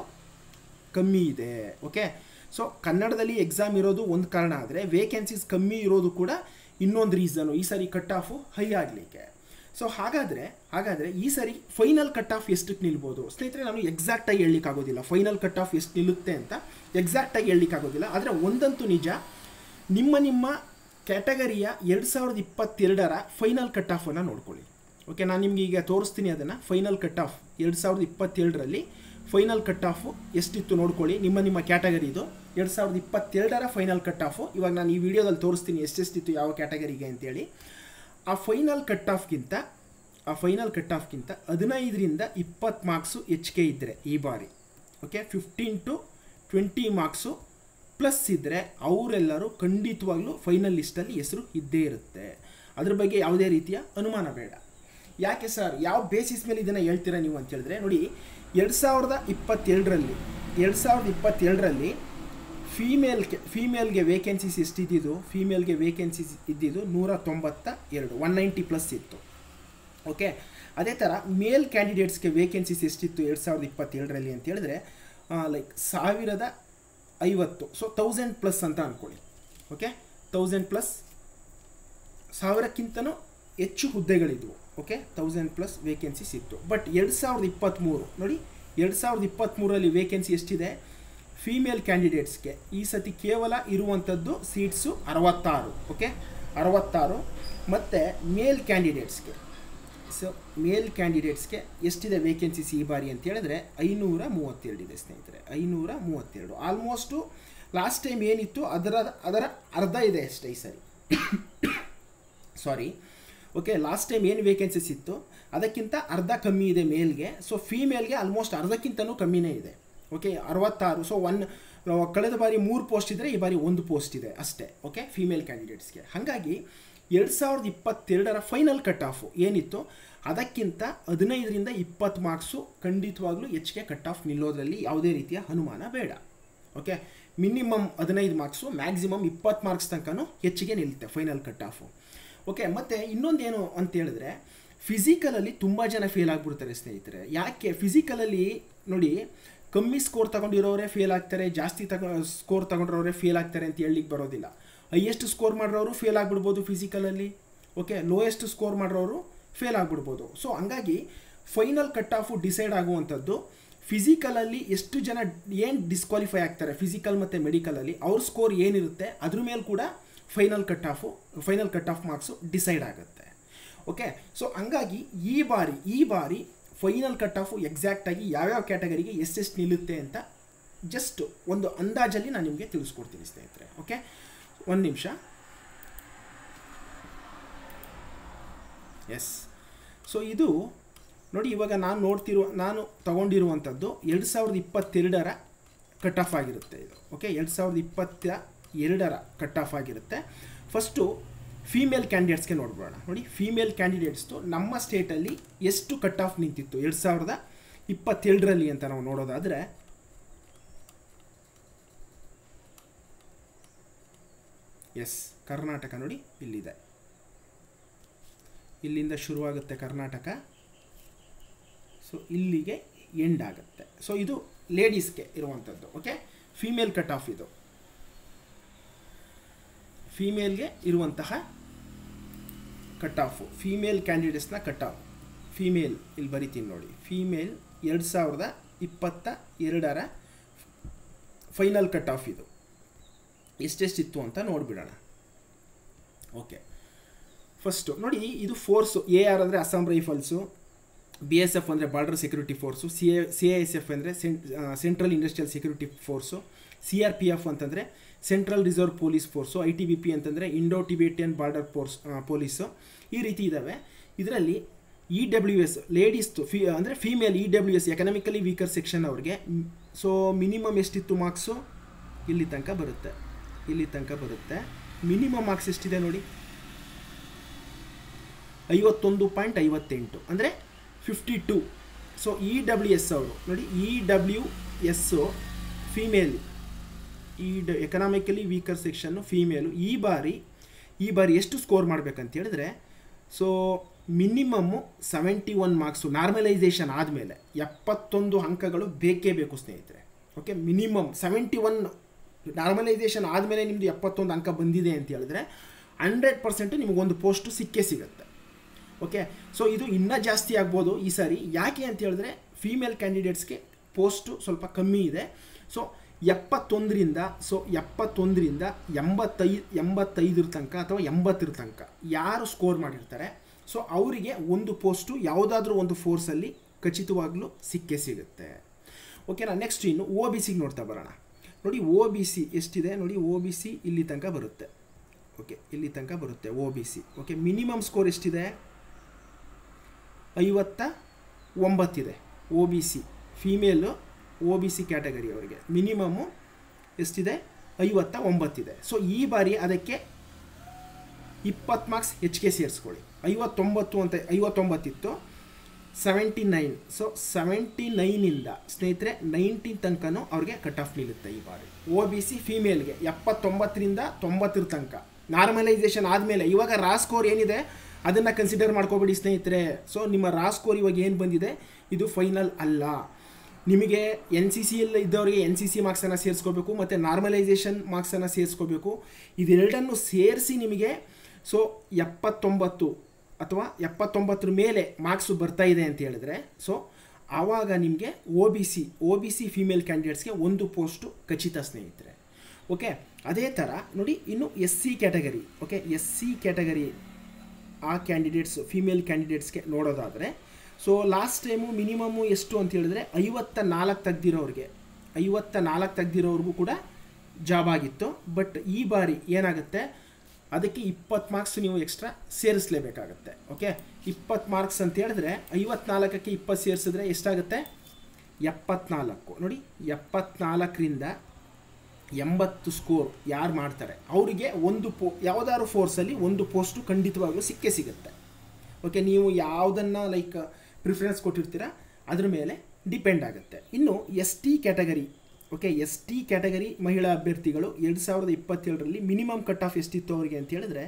ಕಮ್ಮಿ ಇದೆ ಓಕೆ ಸೊ ಕನ್ನಡದಲ್ಲಿ ಎಕ್ಸಾಮ್ ಇರೋದು ಒಂದು ಕಾರಣ ಆದರೆ ವೇಕೆನ್ಸೀಸ್ ಕಮ್ಮಿ ಇರೋದು ಕೂಡ ಇನ್ನೊಂದು ರೀಸನು ಈ ಸರಿ ಕಟ್ ಆಫು ಹೈ ಆಗಲಿಕ್ಕೆ ಸೊ ಹಾಗಾದರೆ ಹಾಗಾದರೆ ಈ ಸರಿ ಫೈನಲ್ ಕಟ್ ಆಫ್ ಎಷ್ಟಕ್ಕೆ ನಿಲ್ಬೋದು ಸ್ನೇಹಿತರೆ ನಾನು ಎಕ್ಸಾಕ್ಟಾಗಿ ಹೇಳಲಿಕ್ಕಾಗೋದಿಲ್ಲ ಫೈನಲ್ ಕಟ್ ಆಫ್ ಎಷ್ಟು ನಿಲ್ಲುತ್ತೆ ಅಂತ ಎಕ್ಸಾಕ್ಟಾಗಿ ಹೇಳಲಿಕ್ಕಾಗೋದಿಲ್ಲ ಆದರೆ ಒಂದಂತೂ ನಿಜ ನಿಮ್ಮ ನಿಮ್ಮ ಕ್ಯಾಟಗರಿಯ ಎರಡು ಸಾವಿರದ ಇಪ್ಪತ್ತೆರಡರ ಫೈನಲ್ ಕಟ್ ಆಫನ್ನು ನೋಡ್ಕೊಳ್ಳಿ ಓಕೆ ನಾನು ನಿಮಗೆ ಈಗ ತೋರಿಸ್ತೀನಿ ಅದನ್ನು ಫೈನಲ್ ಕಟ್ ಆಫ್ ಎರಡು ಸಾವಿರದ ಇಪ್ಪತ್ತೆರಡರಲ್ಲಿ ಫೈನಲ್ ಕಟ್ ಆಫು ಎಷ್ಟಿತ್ತು ನೋಡ್ಕೊಳ್ಳಿ ನಿಮ್ಮ ನಿಮ್ಮ ಕ್ಯಾಟಗರಿದು ಎರಡು ಸಾವಿರದ ಇಪ್ಪತ್ತೆರಡರ ಫೈನಲ್ ಕಟ್ ಆಫು ಇವಾಗ ನಾನು ಈ ವಿಡಿಯೋದಲ್ಲಿ ತೋರಿಸ್ತೀನಿ ಎಷ್ಟೆಷ್ಟಿತ್ತು ಯಾವ ಕ್ಯಾಟಗರಿಗೆ ಅಂತೇಳಿ ಆ ಫೈನಲ್ ಕಟ್ ಆಫ್ಗಿಂತ ಆ ಫೈನಲ್ ಕಟ್ ಆಫ್ಗಿಂತ ಹದಿನೈದರಿಂದ ಇಪ್ಪತ್ತು ಮಾರ್ಕ್ಸು ಹೆಚ್ಚಿಗೆ ಇದ್ದರೆ ಈ ಬಾರಿ okay fifteen to twenty marks plus ಇದ್ದರೆ ಅವರೆಲ್ಲರೂ ಖಂಡಿತವಾಗ್ಲೂ ಫೈನಲ್ ಲಿಸ್ಟಲ್ಲಿ ಹೆಸರು ಇದ್ದೇ ಇರುತ್ತೆ ಅದ್ರ ಬಗ್ಗೆ ಯಾವುದೇ ರೀತಿಯ ಅನುಮಾನ ಬೇಡ ಯಾಕೆ ಸರ್ ಯಾವ ಬೇಸಿಸ್ ಮೇಲೆ ಇದನ್ನು ಹೇಳ್ತೀರಾ ನೀವು ಅಂತ ಹೇಳಿದ್ರೆ ನೋಡಿ ಎರಡು ಸಾವಿರದ ಇಪ್ಪತ್ತೆರಡರಲ್ಲಿ ಎರಡು ಸಾವಿರದ ಇಪ್ಪತ್ತೆರಡರಲ್ಲಿ ಫೀಮೇಲ್ಗೆ ಫೀಮೇಲ್ಗೆ ವೇಕೆನ್ಸೀಸ್ ಎಷ್ಟಿದ್ದಿದ್ದು ಫೀಮೇಲ್ಗೆ ವೇಕೆನ್ಸೀಸ್ ಇದ್ದಿದ್ದು ನೂರ ತೊಂಬತ್ತ ಎರಡು ಒನ್ ನೈಂಟಿ ಪ್ಲಸ್ ಇತ್ತು ಓಕೆ ಅದೇ ಥರ ಮೇಲ್ ಕ್ಯಾಂಡಿಡೇಟ್ಸ್ಗೆ ವೇಕೆನ್ಸೀಸ್ ಎಷ್ಟಿತ್ತು ಎರಡು ಸಾವಿರದ ಇಪ್ಪತ್ತೆರಡರಲ್ಲಿ ಅಂತ ಹೇಳಿದ್ರೆ ಲೈಕ್ ಸಾವಿರದ ಐವತ್ತು ಸೊ ತೌಸಂಡ್ ಪ್ಲಸ್ ಅಂತ ಅಂದ್ಕೊಳ್ಳಿ ಓಕೆ ತೌಸಂಡ್ ಪ್ಲಸ್ ಸಾವಿರಕ್ಕಿಂತನೂ ಹೆಚ್ಚು ಹುದ್ದೆಗಳಿದ್ವು ಓಕೆ ತೌಸಂಡ್ ಪ್ಲಸ್ ವೇಕೆನ್ಸೀಸ್ ಇತ್ತು ಬಟ್ ಎರಡು ಸಾವಿರದ ಇಪ್ಪತ್ತ್ಮೂರು ನೋಡಿ ಎರಡು ಸಾವಿರದ ಇಪ್ಪತ್ತ್ಮೂರರಲ್ಲಿ ವೇಕೆನ್ಸಿ ಎಷ್ಟಿದೆ ಫೀಮೇಲ್ ಕ್ಯಾಂಡಿಡೇಟ್ಸ್ಗೆ ಈ ಸತಿ ಕೇವಲ ಇರುವಂಥದ್ದು ಸೀಟ್ಸು ಅರವತ್ತಾರು ಓಕೆ ಅರವತ್ತಾರು ಮತ್ತು ಮೇಲ್ ಕ್ಯಾಂಡಿಡೇಟ್ಸ್ಗೆ ಸೊ ಮೇಲ್ ಕ್ಯಾಂಡಿಡೇಟ್ಸ್ಗೆ ಎಷ್ಟಿದೆ ವೇಕೆನ್ಸೀಸ್ ಈ ಬಾರಿ ಅಂತ ಹೇಳಿದ್ರೆ ಐನೂರ ಮೂವತ್ತೆರಡು ಇದೆ ಸ್ನೇಹಿತರೆ ಐನೂರ ಮೂವತ್ತೆರಡು ಆಲ್ಮೋಸ್ಟು ಲಾಸ್ಟ್ ಟೈಮ್ ಏನಿತ್ತು ಅದರ ಅದರ ಅರ್ಧ ಇದೆ ಅಷ್ಟೇ ಈ ಸರಿ ಸಾರಿ ಓಕೆ ಲಾಸ್ಟ್ ಟೈಮ್ ಏನು ವೇಕೆನ್ಸೀಸ್ ಇತ್ತು ಅದಕ್ಕಿಂತ ಅರ್ಧ ಕಮ್ಮಿ ಇದೆ ಮೇಲ್ಗೆ ಸೊ ಫೀಮೇಲ್ಗೆ ಆಲ್ಮೋಸ್ಟ್ ಅರ್ಧಕ್ಕಿಂತನೂ ಕಮ್ಮಿನೇ ಇದೆ ಓಕೆ ಅರವತ್ತಾರು ಸೊ ಒನ್ ಕಳೆದ ಬಾರಿ ಮೂರು ಪೋಸ್ಟ್ ಇದ್ದರೆ ಈ ಬಾರಿ ಒಂದು ಪೋಸ್ಟ್ ಇದೆ ಅಷ್ಟೇ ಓಕೆ ಫೀಮೇಲ್ ಕ್ಯಾಂಡಿಡೇಟ್ಸ್ಗೆ ಹಾಗಾಗಿ ಎರಡು ಸಾವಿರದ ಇಪ್ಪತ್ತೆರಡರ ಫೈನಲ್ ಕಟ್ ಆಫು ಏನಿತ್ತು ಅದಕ್ಕಿಂತ ಹದಿನೈದರಿಂದ ಇಪ್ಪತ್ತು ಮಾರ್ಕ್ಸು ಖಂಡಿತವಾಗ್ಲೂ ಹೆಚ್ಚಿಗೆ ಕಟ್ ಆಫ್ ನಿಲ್ಲೋದ್ರಲ್ಲಿ ಯಾವುದೇ ರೀತಿಯ ಅನುಮಾನ ಬೇಡ ಓಕೆ ಮಿನಿಮಮ್ ಹದಿನೈದು ಮಾರ್ಕ್ಸು ಮ್ಯಾಕ್ಸಿಮಮ್ ಇಪ್ಪತ್ತು ಮಾರ್ಕ್ಸ್ ತನಕನೂ ಹೆಚ್ಚಿಗೆ ನಿಲ್ಲುತ್ತೆ ಫೈನಲ್ ಕಟ್ ಆಫು ಓಕೆ ಮತ್ತು ಇನ್ನೊಂದೇನು ಅಂತ ಹೇಳಿದ್ರೆ ಫಿಸಿಕಲಲ್ಲಿ ತುಂಬ ಜನ ಫೇಲ್ ಆಗಿಬಿಡ್ತಾರೆ ಸ್ನೇಹಿತರೆ ಯಾಕೆ ಫಿಸಿಕಲಲ್ಲಿ ನೋಡಿ ಕಮ್ಮಿ ಸ್ಕೋರ್ ತಗೊಂಡಿರೋರೇ ಫೇಲ್ ಆಗ್ತಾರೆ ಜಾಸ್ತಿ ತಗೊ ಸ್ಕೋರ್ ತಗೊಂಡಿರೋರೇ ಫೇಲ್ ಆಗ್ತಾರೆ ಅಂತ ಹೇಳಲಿಕ್ಕೆ ಬರೋದಿಲ್ಲ ಹೈಯೆಸ್ಟ್ ಸ್ಕೋರ್ ಮಾಡಿರೋರು ಫೇಲ್ ಆಗಿಬಿಡ್ಬೋದು ಫಿಸಿಕಲಲ್ಲಿ ಓಕೆ ಲೋಯೆಸ್ಟ್ ಸ್ಕೋರ್ ಮಾಡಿರೋರು ಫೇಲ್ ಆಗಿಬಿಡ್ಬೋದು ಸೊ ಹಂಗಾಗಿ ಫೈನಲ್ ಕಟ್ ಆಫು ಡಿಸೈಡ್ ಆಗುವಂಥದ್ದು ಫಿಸಿಕಲಲ್ಲಿ ಎಷ್ಟು ಜನ ಏನು ಡಿಸ್ಕ್ವಾಲಿಫೈ ಆಗ್ತಾರೆ ಫಿಸಿಕಲ್ ಮತ್ತು ಮೆಡಿಕಲಲ್ಲಿ ಅವ್ರ ಸ್ಕೋರ್ ಏನಿರುತ್ತೆ ಅದ್ರ ಮೇಲೆ ಕೂಡ final cut off final cut off marks decide ಆಗುತ್ತೆ ಓಕೆ ಸೊ ಹಂಗಾಗಿ ಈ ಬಾರಿ ಈ ಬಾರಿ ಫೈನಲ್ ಕಟ್ ಆಫು ಎಕ್ಸಾಕ್ಟಾಗಿ ಯಾವ್ಯಾವ ಕ್ಯಾಟಗರಿಗೆ ಎಷ್ಟೆಷ್ಟು ನಿಲ್ಲುತ್ತೆ ಅಂತ ಜಸ್ಟ್ ಒಂದು ಅಂದಾಜಲ್ಲಿ ನಾನು ನಿಮಗೆ ತಿಳಿಸ್ಕೊಡ್ತೀನಿ ಸ್ನೇಹಿತರೆ ಓಕೆ ಒಂದು ನಿಮಿಷ ಎಸ್ ಸೊ ಇದು ನೋಡಿ ಇವಾಗ ನಾನು ನೋಡ್ತಿರೋ ನಾನು ತಗೊಂಡಿರುವಂಥದ್ದು ಎರಡು ಸಾವಿರದ ಇಪ್ಪತ್ತೆರಡರ ಕಟ್ ಆಫ್ ಆಗಿರುತ್ತೆ ಇದು ಓಕೆ ಎರಡು ಸಾವಿರದ ಇಪ್ಪತ್ತ ಎರಡರ ಕಟ್ ಆಫ್ ಆಗಿರುತ್ತೆ ಫಸ್ಟು ಫೀಮೇಲ್ ಕ್ಯಾಂಡಿಡೇಟ್ಸ್ಗೆ ನೋಡ್ಬೋಣ ನೋಡಿ ಫೀಮೇಲ್ ಕ್ಯಾಂಡಿಡೇಟ್ಸ್ದು ನಮ್ಮ ಸ್ಟೇಟಲ್ಲಿ ಎಷ್ಟು ಕಟ್ ಆಫ್ ನಿಂತಿತ್ತು ಎರಡು ಸಾವಿರದ ಇಪ್ಪತ್ತೆರಡರಲ್ಲಿ ಅಂತ ನಾವು ನೋಡೋದಾದರೆ ಎಸ್ ಕರ್ನಾಟಕ ನೋಡಿ ಇಲ್ಲಿದೆ ಇಲ್ಲಿಂದ ಶುರುವಾಗುತ್ತೆ ಕರ್ನಾಟಕ ಸೊ ಇಲ್ಲಿಗೆ ಎಂಡ್ ಆಗುತ್ತೆ ಸೊ ಇದು ಲೇಡೀಸ್ಗೆ ಇರುವಂಥದ್ದು ಓಕೆ ಫೀಮೇಲ್ ಕಟ್ ಆಫ್ ಇದು ಫೀಮೇಲ್ಗೆ ಇರುವಂತಹ ಕಟ್ ಆಫು ಫೀಮೇಲ್ ಕ್ಯಾಂಡಿಡೇಟ್ಸ್ನ ಕಟ್ ಆಫ್ ಫೀಮೇಲ್ ಇಲ್ಲಿ ಬರಿತೀನಿ ನೋಡಿ ಫೀಮೇಲ್ ಎರಡು ಸಾವಿರದ ಇಪ್ಪತ್ತ ಎರಡರ ಫೈನಲ್ ಕಟ್ ಆಫ್ ಇದು ಎಷ್ಟೆಷ್ಟಿತ್ತು ಅಂತ ನೋಡಿಬಿಡೋಣ ಓಕೆ ಫಸ್ಟು ನೋಡಿ ಇದು ಫೋರ್ಸು ಎ ಆರ್ ಅಂದರೆ Assam rifles B S F ಅಂದರೆ border security force C A C I S F ಅಂದರೆ central industrial security force C R P F ಅಂತಂದರೆ central reserve police force I T B P ಅಂತಂದರೆ Indo Tibetan border force police ಈ ರೀತಿ ಇದ್ದಾವೆ ಇದರಲ್ಲಿ E W S ಲೇಡೀಸ್ದು ಫಿ ಅಂದರೆ female E W S economically weaker section ಅವ್ರಿಗೆ ಸೊ ಮಿನಿಮಮ್ ಎಷ್ಟಿತ್ತು ಮಾರ್ಕ್ಸು ಇಲ್ಲಿ ತನಕ ಬರುತ್ತೆ ಇಲ್ಲಿ ತನಕ ಬರುತ್ತೆ ಮಿನಿಮಮ್ ಮಾರ್ಕ್ಸ್ ಎಷ್ಟಿದೆ ನೋಡಿ ಐವತ್ತೊಂದು ಪಾಯಿಂಟ್ ಐವತ್ತೆಂಟು ಅಂದರೆ fifty two so E W S ಅವರು ನೋಡಿ ಇ ಡಬ್ಲ್ಯೂ ಎಸ್ಸು ಫೀಮೇಲ್ ಈ ಡ ಎಕನಾಮಿಕಲಿ ವೀಕರ್ ಸೆಕ್ಷನ್ನು ಫೀಮೇಲು ಈ ಬಾರಿ ಈ ಬಾರಿ ಎಷ್ಟು ಸ್ಕೋರ್ ಮಾಡಬೇಕಂತ ಹೇಳಿದ್ರೆ so minimum seventy one marks normalization ಆದಮೇಲೆ ಎಪ್ಪತ್ತೊಂದು ಅಂಕಗಳು ಬೇಕೇ ಬೇಕು ಸ್ನೇಹಿತರೆ okay minimum seventy one normalization ಆದಮೇಲೆ ನಿಮ್ಮದು ಎಪ್ಪತ್ತೊಂದು ಅಂಕ ಬಂದಿದೆ ಅಂತ ಹೇಳಿದ್ರೆ ಹಂಡ್ರೆಡ್ ಪರ್ಸೆಂಟು ನಿಮಗೊಂದು ಪೋಸ್ಟು ಸಿಕ್ಕೇ ಸಿಗುತ್ತೆ ಓಕೆ ಸೊ ಇದು ಇನ್ನೂ ಜಾಸ್ತಿ ಆಗ್ಬೋದು ಈ ಸಾರಿ ಯಾಕೆ ಅಂತ ಹೇಳಿದ್ರೆ ಫೀಮೇಲ್ ಕ್ಯಾಂಡಿಡೇಟ್ಸ್ಗೆ ಪೋಸ್ಟು ಸ್ವಲ್ಪ ಕಮ್ಮಿ ಇದೆ ಸೊ ಎಪ್ಪತ್ತೊಂದರಿಂದ ಸೊ ಎಪ್ಪತ್ತೊಂದರಿಂದ ಎಂಬತ್ತೈದು ಎಂಬತ್ತೈದರ ತನಕ ಅಥವಾ ಎಂಬತ್ತರ ತನಕ ಯಾರು ಸ್ಕೋರ್ ಮಾಡಿರ್ತಾರೆ ಸೊ ಅವರಿಗೆ ಒಂದು ಪೋಸ್ಟು ಯಾವುದಾದ್ರೂ ಒಂದು ಫೋರ್ಸಲ್ಲಿ ಖಚಿತವಾಗ್ಲೂ ಸಿಕ್ಕೇ ಸಿಗುತ್ತೆ ಓಕೆನಾ ನೆಕ್ಸ್ಟ್ ಇನ್ನು ಒ ಬಿ ಸಿಗೆ ನೋಡ್ತಾ ಬರೋಣ ನೋಡಿ ಒ ಬಿ ಸಿ ಎಷ್ಟಿದೆ ನೋಡಿ ಒ ಬಿ ಸಿ ಇಲ್ಲಿ ತನಕ ಬರುತ್ತೆ ಓಕೆ ಇಲ್ಲಿ ತನಕ ಬರುತ್ತೆ O B C okay minimum score ಎಷ್ಟಿದೆ ಐವತ್ತ ಒಂಬತ್ತಿದೆ O B C female O B C category ಅವರಿಗೆ ಮಿನಿಮಮ್ಮು ಎಷ್ಟಿದೆ ಐವತ್ತ ಒಂಬತ್ತಿದೆ ಸೊ ಈ ಬಾರಿ ಅದಕ್ಕೆ ಇಪ್ಪತ್ತು ಮಾರ್ಕ್ಸ್ ಹೆಚ್ಚಿಗೆ ಸೇರಿಸ್ಕೊಳ್ಳಿ ಐವತ್ತೊಂಬತ್ತು ಅಂತ ಐವತ್ತೊಂಬತ್ತಿತ್ತು ಸೆವೆಂಟಿ ನೈನ್ ಸೊ ಸೆವೆಂಟಿ ನೈನಿಂದ ಸ್ನೇಹಿತರೆ ನೈನ್ಟೀನ್ ತನಕನೂ ಅವ್ರಿಗೆ ಕಟ್ ಆಫ್ ನಿಲ್ಲುತ್ತೆ ಈ ಬಾರಿ ಒ ಬಿ ಸಿ ಫೀಮೇಲ್ಗೆ ಎಪ್ಪತ್ತೊಂಬತ್ತರಿಂದ ತೊಂಬತ್ತರ ತನಕ ನಾರ್ಮಲೈಸೇಷನ್ ಆದಮೇಲೆ ಇವಾಗ ರಾ ಸ್ಕೋರ್ ಏನಿದೆ ಅದನ್ನು ಕನ್ಸಿಡರ್ ಮಾಡ್ಕೋಬೇಡಿ ಸ್ನೇಹಿತರೆ ಸೊ ನಿಮ್ಮ ರಾ ಸ್ಕೋರ್ ಇವಾಗ ಏನು ಬಂದಿದೆ ಇದು ಫೈನಲ್ ಅಲ್ಲ ನಿಮಗೆ ಎನ್ ಸಿ ಸಿಯಲ್ಲಿ ಇದ್ದವರಿಗೆ ಎನ್ ಸಿ ಸಿ ಮಾರ್ಕ್ಸನ್ನು ಸೇರಿಸ್ಕೋಬೇಕು ಮತ್ತು ನಾರ್ಮಲೈಸೇಷನ್ ಮಾರ್ಕ್ಸನ್ನು ಸೇರಿಸ್ಕೋಬೇಕು ಇದೆರಡನ್ನು ಸೇರಿಸಿ ನಿಮಗೆ ಸೊ ಎಪ್ಪತ್ತೊಂಬತ್ತು ಅಥವಾ ಎಪ್ಪತ್ತೊಂಬತ್ತರ ಮೇಲೆ ಮಾರ್ಕ್ಸು ಬರ್ತಾ ಇದೆ ಅಂತ ಹೇಳಿದ್ರೆ ಸೊ ಆವಾಗ ನಿಮಗೆ O B C O B C female ಕ್ಯಾಂಡಿಡೇಟ್ಸ್ಗೆ ಒಂದು ಪೋಸ್ಟು ಖಚಿತ ಸ್ನೇಹಿತರೆ ಓಕೆ ಅದೇ ಥರ ನೋಡಿ ಇನ್ನು S C category okay S C category ಆ ಕ್ಯಾಂಡಿಡೇಟ್ಸ್ ಫಿಮೇಲ್ ಕ್ಯಾಂಡಿಡೇಟ್ಸ್ಗೆ ನೋಡೋದಾದರೆ ಸೊ ಲಾಸ್ಟ್ ಟೈಮು ಮಿನಿಮಮ್ಮು ಎಷ್ಟು ಅಂತ ಹೇಳಿದ್ರೆ ಐವತ್ತ ನಾಲ್ಕು ತೆಗ್ದಿರೋರಿಗೆ ಐವತ್ತ ನಾಲ್ಕು ತೆಗ್ದಿರೋರ್ಗೂ ಕೂಡ ಜಾಬ್ ಆಗಿತ್ತು ಬಟ್ ಈ ಬಾರಿ ಏನಾಗುತ್ತೆ ಅದಕ್ಕೆ ಇಪ್ಪತ್ತು ಮಾರ್ಕ್ಸ್ ನೀವು ಎಕ್ಸ್ಟ್ರಾ ಸೇರಿಸಲೇಬೇಕಾಗತ್ತೆ ಓಕೆ ಇಪ್ಪತ್ತು ಮಾರ್ಕ್ಸ್ ಅಂತ ಹೇಳಿದ್ರೆ ಐವತ್ನಾಲ್ಕಕ್ಕೆ ಇಪ್ಪತ್ತು ಸೇರಿಸಿದ್ರೆ ಎಷ್ಟಾಗುತ್ತೆ ಎಪ್ಪತ್ನಾಲ್ಕು ನೋಡಿ ಎಪ್ಪತ್ನಾಲ್ಕರಿಂದ ಎಂಬತ್ತು ಸ್ಕೋರ್ ಯಾರು ಮಾಡ್ತಾರೆ ಅವರಿಗೆ ಒಂದು ಪೋ ಯಾವುದಾದ್ರು ಫೋರ್ಸಲ್ಲಿ ಒಂದು ಪೋಸ್ಟು ಖಂಡಿತವಾಗ್ಲೂ ಸಿಕ್ಕೇ ಸಿಗುತ್ತೆ ಓಕೆ ನೀವು ಯಾವುದನ್ನು ಲೈಕ್ ಪ್ರಿಫರೆನ್ಸ್ ಕೊಟ್ಟಿರ್ತೀರ ಅದ್ರ ಮೇಲೆ ಡಿಪೆಂಡ್ ಆಗುತ್ತೆ ಇನ್ನು S T category okay S T category ಮಹಿಳಾ ಅಭ್ಯರ್ಥಿಗಳು ಎರಡು ಸಾವಿರದ ಇಪ್ಪತ್ತೇಳರಲ್ಲಿ ಮಿನಿಮಮ್ ಕಟ್ ಆಫ್ ಎಷ್ಟಿತ್ತು ಅವರಿಗೆ ಅಂತ ಹೇಳಿದ್ರೆ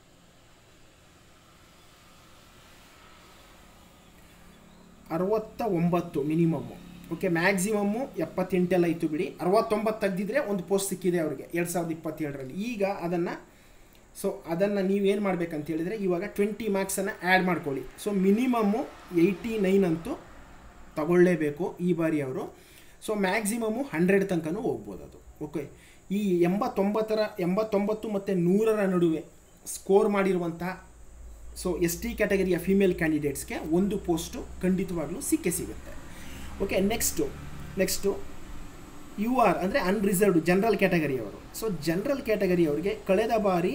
ಅರವತ್ತ ಒಂಬತ್ತು ಮಿನಿಮಮ್ಮು ಓಕೆ ಮ್ಯಾಕ್ಸಿಮಮ್ಮು ಎಪ್ಪತ್ತೆಂಟೆಲ್ಲ ಇತ್ತು ಬಿಡಿ ಅರವತ್ತೊಂಬತ್ತು ತೆಗ್ದಿದ್ರೆ ಒಂದು ಪೋಸ್ಟ್ ಸಿಕ್ಕಿದೆ ಅವರಿಗೆ ಎರಡು ಸಾವಿರದ ಇಪ್ಪತ್ತೇಳರಲ್ಲಿ ಈಗ ಅದನ್ನು ಸೊ ಅದನ್ನು ನೀವೇನು ಮಾಡ್ಬೇಕಂತ ಹೇಳಿದರೆ ಇವಾಗ ಟ್ವೆಂಟಿ ಮಾರ್ಕ್ಸನ್ನು ಆ್ಯಡ್ ಮಾಡ್ಕೊಳ್ಳಿ ಸೊ ಮಿನಿಮಮ್ಮು ಏಯ್ಟಿ ನೈನ್ ಅಂತೂ ತಗೊಳ್ಳೇಬೇಕು ಈ ಬಾರಿ ಅವರು ಸೊ ಮ್ಯಾಕ್ಸಿಮಮ್ಮು ಹಂಡ್ರೆಡ್ ತನಕನೂ ಹೋಗ್ಬೋದು ಅದು ಓಕೆ ಈ ಎಂಬತ್ತೊಂಬತ್ತರ ಎಂಬತ್ತೊಂಬತ್ತು ಮತ್ತು ನೂರರ ನಡುವೆ ಸ್ಕೋರ್ ಮಾಡಿರುವಂತಹ ಸೊ ಎಸ್ ಟಿ ಕ್ಯಾಟಗರಿಯ ಫಿಮೇಲ್ ಕ್ಯಾಂಡಿಡೇಟ್ಸ್ಗೆ ಒಂದು ಪೋಸ್ಟು ಖಂಡಿತವಾಗ್ಲೂ ಸಿಕ್ಕೇ ಸಿಗುತ್ತೆ okay next next U R ಅಂದರೆ ಅನ್ರಿಸರ್ವ್ಡ್ ಜನರಲ್ ಕ್ಯಾಟಗರಿಯವರು ಸೊ ಜನರಲ್ ಕ್ಯಾಟಗರಿಯವರಿಗೆ ಕಳೆದ ಬಾರಿ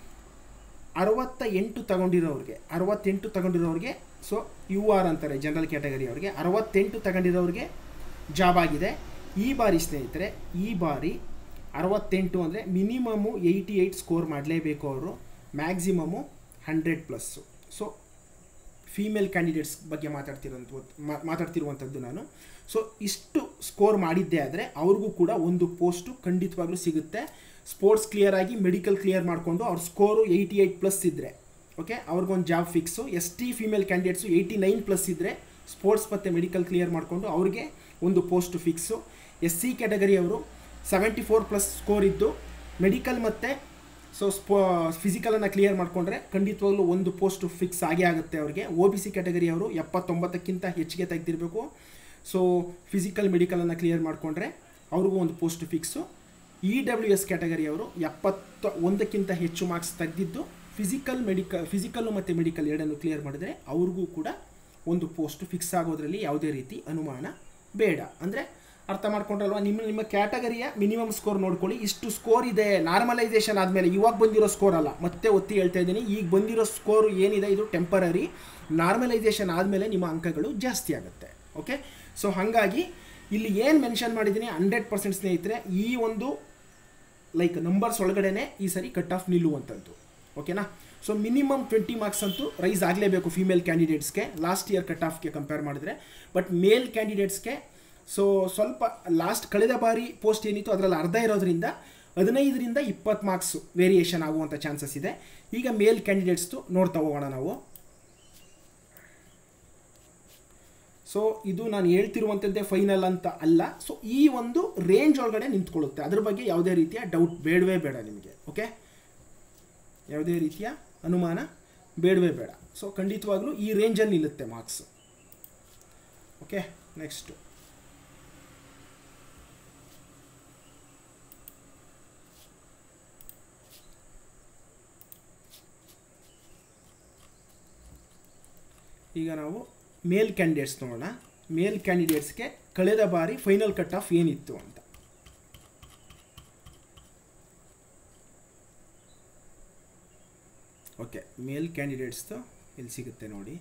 ಅರವತ್ತ ಎಂಟು ತಗೊಂಡಿರೋರಿಗೆ ಅರವತ್ತೆಂಟು ತಗೊಂಡಿರೋರಿಗೆ ಸೊ ಯು ಆರ್ ಅಂತಾರೆ ಜನರಲ್ ಕ್ಯಾಟಗರಿಯವರಿಗೆ ಅರವತ್ತೆಂಟು ತಗೊಂಡಿರೋರಿಗೆ ಜಾಬ್ ಆಗಿದೆ ಈ ಬಾರಿ ಸ್ನೇಹಿತರೆ ಈ ಬಾರಿ ಅರವತ್ತೆಂಟು ಅಂದರೆ ಮಿನಿಮಮ್ಮು ಏಯ್ಟಿ ಏಯ್ಟ್ ಸ್ಕೋರ್ ಮಾಡಲೇಬೇಕು ಅವರು maximum hundred plus so female candidates ಬಗ್ಗೆ ಮಾತಾಡ್ತಿರೋಂಥ ಮಾತಾಡ್ತಿರುವಂಥದ್ದು ನಾನು ಸೊ ಇಷ್ಟು ಸ್ಕೋರ್ ಮಾಡಿದ್ದೆ ಆದರೆ ಅವ್ರಿಗೂ ಕೂಡ ಒಂದು ಪೋಸ್ಟು ಖಂಡಿತವಾಗ್ಲೂ ಸಿಗುತ್ತೆ ಸ್ಪೋರ್ಟ್ಸ್ ಕ್ಲಿಯರ್ ಆಗಿ ಮೆಡಿಕಲ್ ಕ್ಲಿಯರ್ ಮಾಡಿಕೊಂಡು ಅವ್ರ ಸ್ಕೋರು ಏಯ್ಟಿ ಏಯ್ಟ್ ಪ್ಲಸ್ ಇದ್ದರೆ ಓಕೆ ಅವ್ರಿಗೊಂದು job fix S T female candidates eighty nine plus ಇದ್ದರೆ ಸ್ಪೋರ್ಟ್ಸ್ ಮತ್ತು ಮೆಡಿಕಲ್ ಕ್ಲಿಯರ್ ಮಾಡಿಕೊಂಡು ಅವ್ರಿಗೆ ಒಂದು ಪೋಸ್ಟ್ ಫಿಕ್ಸು ಎಸ್ ಸಿ ಕ್ಯಾಟಗರಿಯವರು ಸೆವೆಂಟಿ ಫೋರ್ ಪ್ಲಸ್ ಸ್ಕೋರ್ ಇದ್ದು ಮೆಡಿಕಲ್ ಮತ್ತು ಸೊ ಸ್ಪೋ ಫಿಸಿಕಲನ್ನು ಕ್ಲಿಯರ್ ಮಾಡಿಕೊಂಡ್ರೆ ಖಂಡಿತವಾಗ್ಲೂ ಒಂದು ಪೋಸ್ಟ್ ಫಿಕ್ಸ್ ಆಗೇ ಆಗುತ್ತೆ ಅವ್ರಿಗೆ ಒ ಬಿ ಸಿ ಕ್ಯಾಟಗರಿಯವರು ಎಪ್ಪತ್ತೊಂಬತ್ತಕ್ಕಿಂತ ಹೆಚ್ಚಿಗೆ ತೆಗೆದಿರಬೇಕು ಸೊ ಫಿಸಿಕಲ್ ಮೆಡಿಕಲನ್ನು ಕ್ಲಿಯರ್ ಮಾಡಿಕೊಂಡ್ರೆ ಅವ್ರಿಗೂ ಒಂದು post fix E W S ಕ್ಯಾಟಗರಿಯವರು ಎಪ್ಪತ್ತ ಒಂದಕ್ಕಿಂತ ಹೆಚ್ಚು ಮಾರ್ಕ್ಸ್ ತೆಗೆದಿದ್ದು ಫಿಸಿಕಲ್ ಮೆಡಿಕಲ್ ಫಿಸಿಕಲ್ಲು ಮತ್ತು ಮೆಡಿಕಲ್ ಎರಡನ್ನು ಕ್ಲಿಯರ್ ಮಾಡಿದರೆ ಅವ್ರಿಗೂ ಕೂಡ ಒಂದು ಪೋಸ್ಟ್ ಫಿಕ್ಸ್ ಆಗೋದ್ರಲ್ಲಿ ಯಾವುದೇ ರೀತಿ ಅನುಮಾನ ಬೇಡ ಅಂದರೆ ಅರ್ಥ ಮಾಡ್ಕೊಂಡ್ರಲ್ವ ನಿಮ್ಮ ನಿಮ್ಮ ಕ್ಯಾಟಗರಿಯ ಮಿನಿಮಮ್ ಸ್ಕೋರ್ ನೋಡ್ಕೊಳ್ಳಿ ಇಷ್ಟು ಸ್ಕೋರ್ ಇದೆ ನಾರ್ಮಲೈಸೇಷನ್ ಆದಮೇಲೆ ಇವಾಗ ಬಂದಿರೋ ಸ್ಕೋರ್ ಅಲ್ಲ ಮತ್ತೆ ಒತ್ತಿ ಹೇಳ್ತಾ ಇದ್ದೀನಿ ಈಗ ಬಂದಿರೋ ಸ್ಕೋರ್ ಏನಿದೆ ಇದು ಟೆಂಪರರಿ ನಾರ್ಮಲೈಸೇಷನ್ ಆದಮೇಲೆ ನಿಮ್ಮ ಅಂಕಗಳು ಜಾಸ್ತಿ ಆಗುತ್ತೆ ಓಕೆ ಸೊ ಹಾಗಾಗಿ ಇಲ್ಲಿ ಏನು ಮೆನ್ಷನ್ ಮಾಡಿದ್ದೀನಿ ಹಂಡ್ರೆಡ್ ಪರ್ಸೆಂಟ್ ಸ್ನೇಹಿತರೆ ಈ ಒಂದು ಲೈಕ್ ನಂಬರ್ಸ್ ಒಳಗಡೆನೆ ಈ ಸರಿ ಕಟ್ ಆಫ್ ನಿಲ್ಲುವಂಥದ್ದು ಓಕೆನಾ ಸೊ ಮಿನಿಮಮ್ ಟ್ವೆಂಟಿ ಮಾರ್ಕ್ಸ್ ಅಂತೂ ರೈಸ್ ಆಗಲೇಬೇಕು ಫಿಮೇಲ್ ಕ್ಯಾಂಡಿಡೇಟ್ಸ್ಗೆ ಲಾಸ್ಟ್ ಇಯರ್ ಕಟ್ ಆಫ್ಗೆ ಕಂಪೇರ್ ಮಾಡಿದ್ರೆ ಬಟ್ ಮೇಲ್ ಕ್ಯಾಂಡಿಡೇಟ್ಸ್ಗೆ ಸೊ ಸ್ವಲ್ಪ ಲಾಸ್ಟ್ ಕಳೆದ ಬಾರಿ ಪೋಸ್ಟ್ ಏನಿತ್ತು ಅದರಲ್ಲಿ ಅರ್ಧ ಇರೋದ್ರಿಂದ ಹದಿನೈದರಿಂದ ಇಪ್ಪತ್ತು ಮಾರ್ಕ್ಸ್ ವೇರಿಯೇಷನ್ ಆಗುವಂಥ ಚಾನ್ಸಸ್ ಇದೆ ಈಗ ಮೇಲ್ ಕ್ಯಾಂಡಿಡೇಟ್ಸ್ದು ನೋಡ್ತಾ ಹೋಗೋಣ ನಾವು ಸೊ ಇದು ನಾನು ಹೇಳ್ತಿರುವಂಥದ್ದೇ ಫೈನಲ್ ಅಂತ ಅಲ್ಲ ಸೊ ಈ ಒಂದು ರೇಂಜ್ ಒಳಗಡೆ ನಿಂತ್ಕೊಳ್ಳುತ್ತೆ ಅದ್ರ ಬಗ್ಗೆ ಯಾವುದೇ ರೀತಿಯ ಡೌಟ್ ಬೇಡವೇ ಬೇಡ ನಿಮಗೆ ಓಕೆ ಯಾವುದೇ ರೀತಿಯ ಅನುಮಾನ ಬೇಡವೇ ಬೇಡ ಸೊ ಖಂಡಿತವಾಗ್ಲೂ ಈ ರೇಂಜಲ್ಲಿ ನಿಲ್ಲುತ್ತೆ ಮಾರ್ಕ್ಸ್ ಓಕೆ ನೆಕ್ಸ್ಟು ಈಗ ನಾವು ಮೇಲ್ ಕ್ಯಾಂಡಿಡೇಟ್ಸ್ ನೋಡೋಣ ಮೇಲ್ ಕ್ಯಾಂಡಿಡೇಟ್ಸ್ಗೆ ಕಳೆದ ಬಾರಿ ಫೈನಲ್ ಕಟ್ ಆಫ್ ಏನಿತ್ತು ಅಂತ ಓಕೆ ಮೇಲ್ ಕ್ಯಾಂಡಿಡೇಟ್ಸ್ದು ಇಲ್ಲಿ ಸಿಗುತ್ತೆ ನೋಡಿ